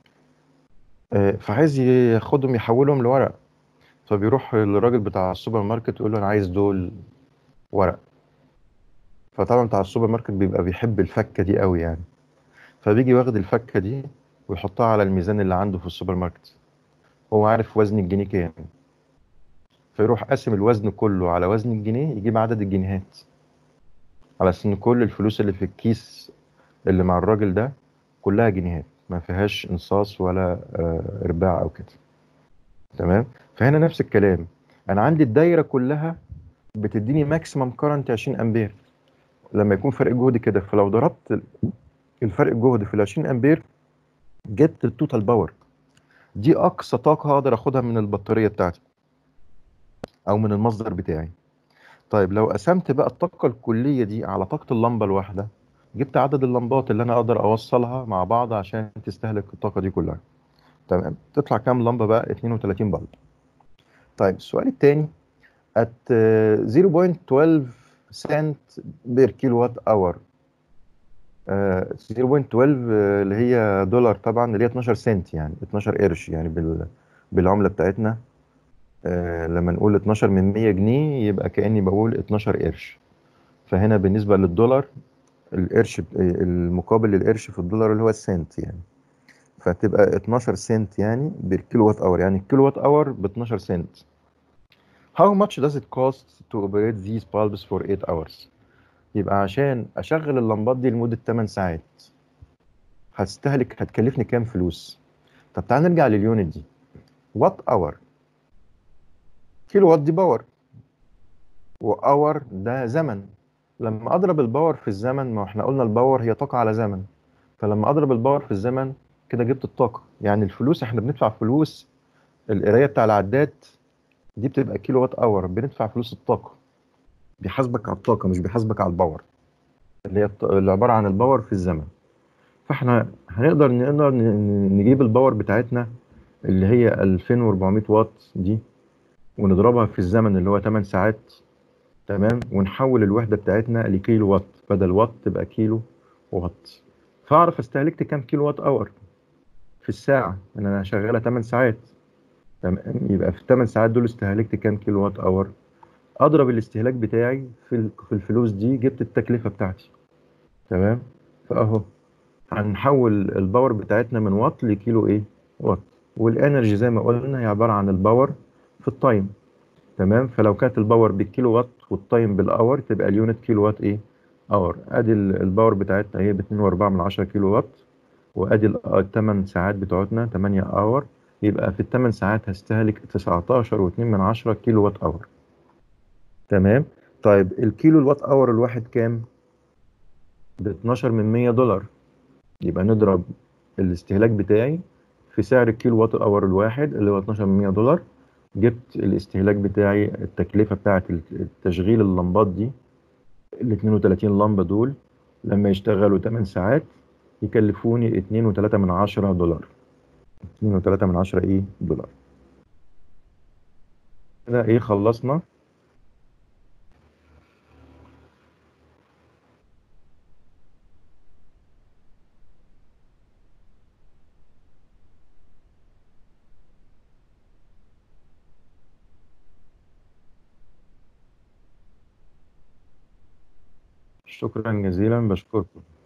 S1: آه، فعايز ياخدهم يحولهم لورق فبيروح للراجل بتاع السوبر ماركت يقول له انا عايز دول ورق فطبعا بتاع السوبر ماركت بيبقى بيحب الفكة دي قوي يعني فبيجي واخد الفكة دي ويحطها على الميزان اللي عنده في السوبر ماركت هو عارف وزن الجنيه كام فيروح قاسم الوزن كله على وزن الجنيه يجيب عدد الجنيهات على اساس ان كل الفلوس اللي في الكيس اللي مع الراجل ده كلها جنيهات ما فيهاش انصاص ولا آه، ارباع او كده تمام فهنا نفس الكلام انا عندي الدايره كلها بتديني ماكسيمم كارنت 20 امبير لما يكون فرق جهد كده فلو ضربت الفرق الجهد في ال 20 امبير جبت التوتال باور دي اقصى طاقه هقدر اخدها من البطاريه بتاعتي او من المصدر بتاعي طيب لو قسمت بقى الطاقه الكليه دي على طاقه اللمبه الواحده جبت عدد اللمبات اللي انا اقدر اوصلها مع بعض عشان تستهلك الطاقه دي كلها تمام تطلع كام لمبه بقى 32 بلب طيب السؤال الثاني at uh, 0.12 سنت بير كيلو وات اور 0.12 آه، اللي هي دولار طبعا اللي هي 12 سنت يعني 12 قرش يعني بال بالعمله بتاعتنا آه، لما نقول 12 من 100 جنيه يبقى كاني بقول 12 قرش فهنا بالنسبه للدولار القرش المقابل للقرش في الدولار اللي هو السنت يعني فتبقى 12 سنت يعني بالكيلو وات اور يعني الكيلو وات اور ب 12 سنت How much does it cost to operate these bulbs for 8 hours يبقى عشان اشغل اللمبات دي لمده 8 ساعات هتستهلك هتكلفني كام فلوس طب تعال نرجع لليونت دي وات اور كيلو وات دي باور واور ده زمن لما اضرب الباور في الزمن ما احنا قلنا الباور هي طاقه على زمن فلما اضرب الباور في الزمن كده جبت الطاقه يعني الفلوس احنا بندفع فلوس القرايه بتاع العداد دي بتبقى كيلو وات اور بندفع فلوس الطاقه بيحاسبك على الطاقه مش بيحاسبك على الباور اللي هي اللي عباره عن الباور في الزمن فاحنا هنقدر نقدر نجيب الباور بتاعتنا اللي هي 2400 واط دي ونضربها في الزمن اللي هو 8 ساعات تمام ونحول الوحدة بتاعتنا لكيلو وات بدل وات تبقى كيلو وات فاعرف استهلكت كام كيلو وات اور في الساعة ان انا شغالة 8 ساعات تمام يبقى في 8 ساعات دول استهلكت كام كيلو وات اور اضرب الاستهلاك بتاعي في في الفلوس دي جبت التكلفة بتاعتي تمام فاهو هنحول الباور بتاعتنا من وات لكيلو ايه وات والانرجي زي ما قلنا هي عبارة عن الباور في التايم تمام فلو كانت الباور بالكيلو وات والتايم بالاور تبقى اليونت كيلو وات ايه اور ادي الباور بتاعتنا هي ب 2.4 من 10 كيلو وات وادي الثمان ساعات بتوعتنا 8 اور يبقى في الثمان ساعات هستهلك 19.2 من 10 كيلو وات اور تمام طيب الكيلو الوات اور الواحد كام ب 12 من 100 دولار يبقى نضرب الاستهلاك بتاعي في سعر الكيلو وات اور الواحد اللي هو 12 من 100 دولار جبت الاستهلاك بتاعي التكلفة بتاعة تشغيل اللمبات دي ال 32 لمبة دول لما يشتغلوا 8 ساعات يكلفوني 2.3 من عشرة دولار 2.3 من عشرة ايه دولار كده ايه خلصنا شكرا جزيلا بشكركم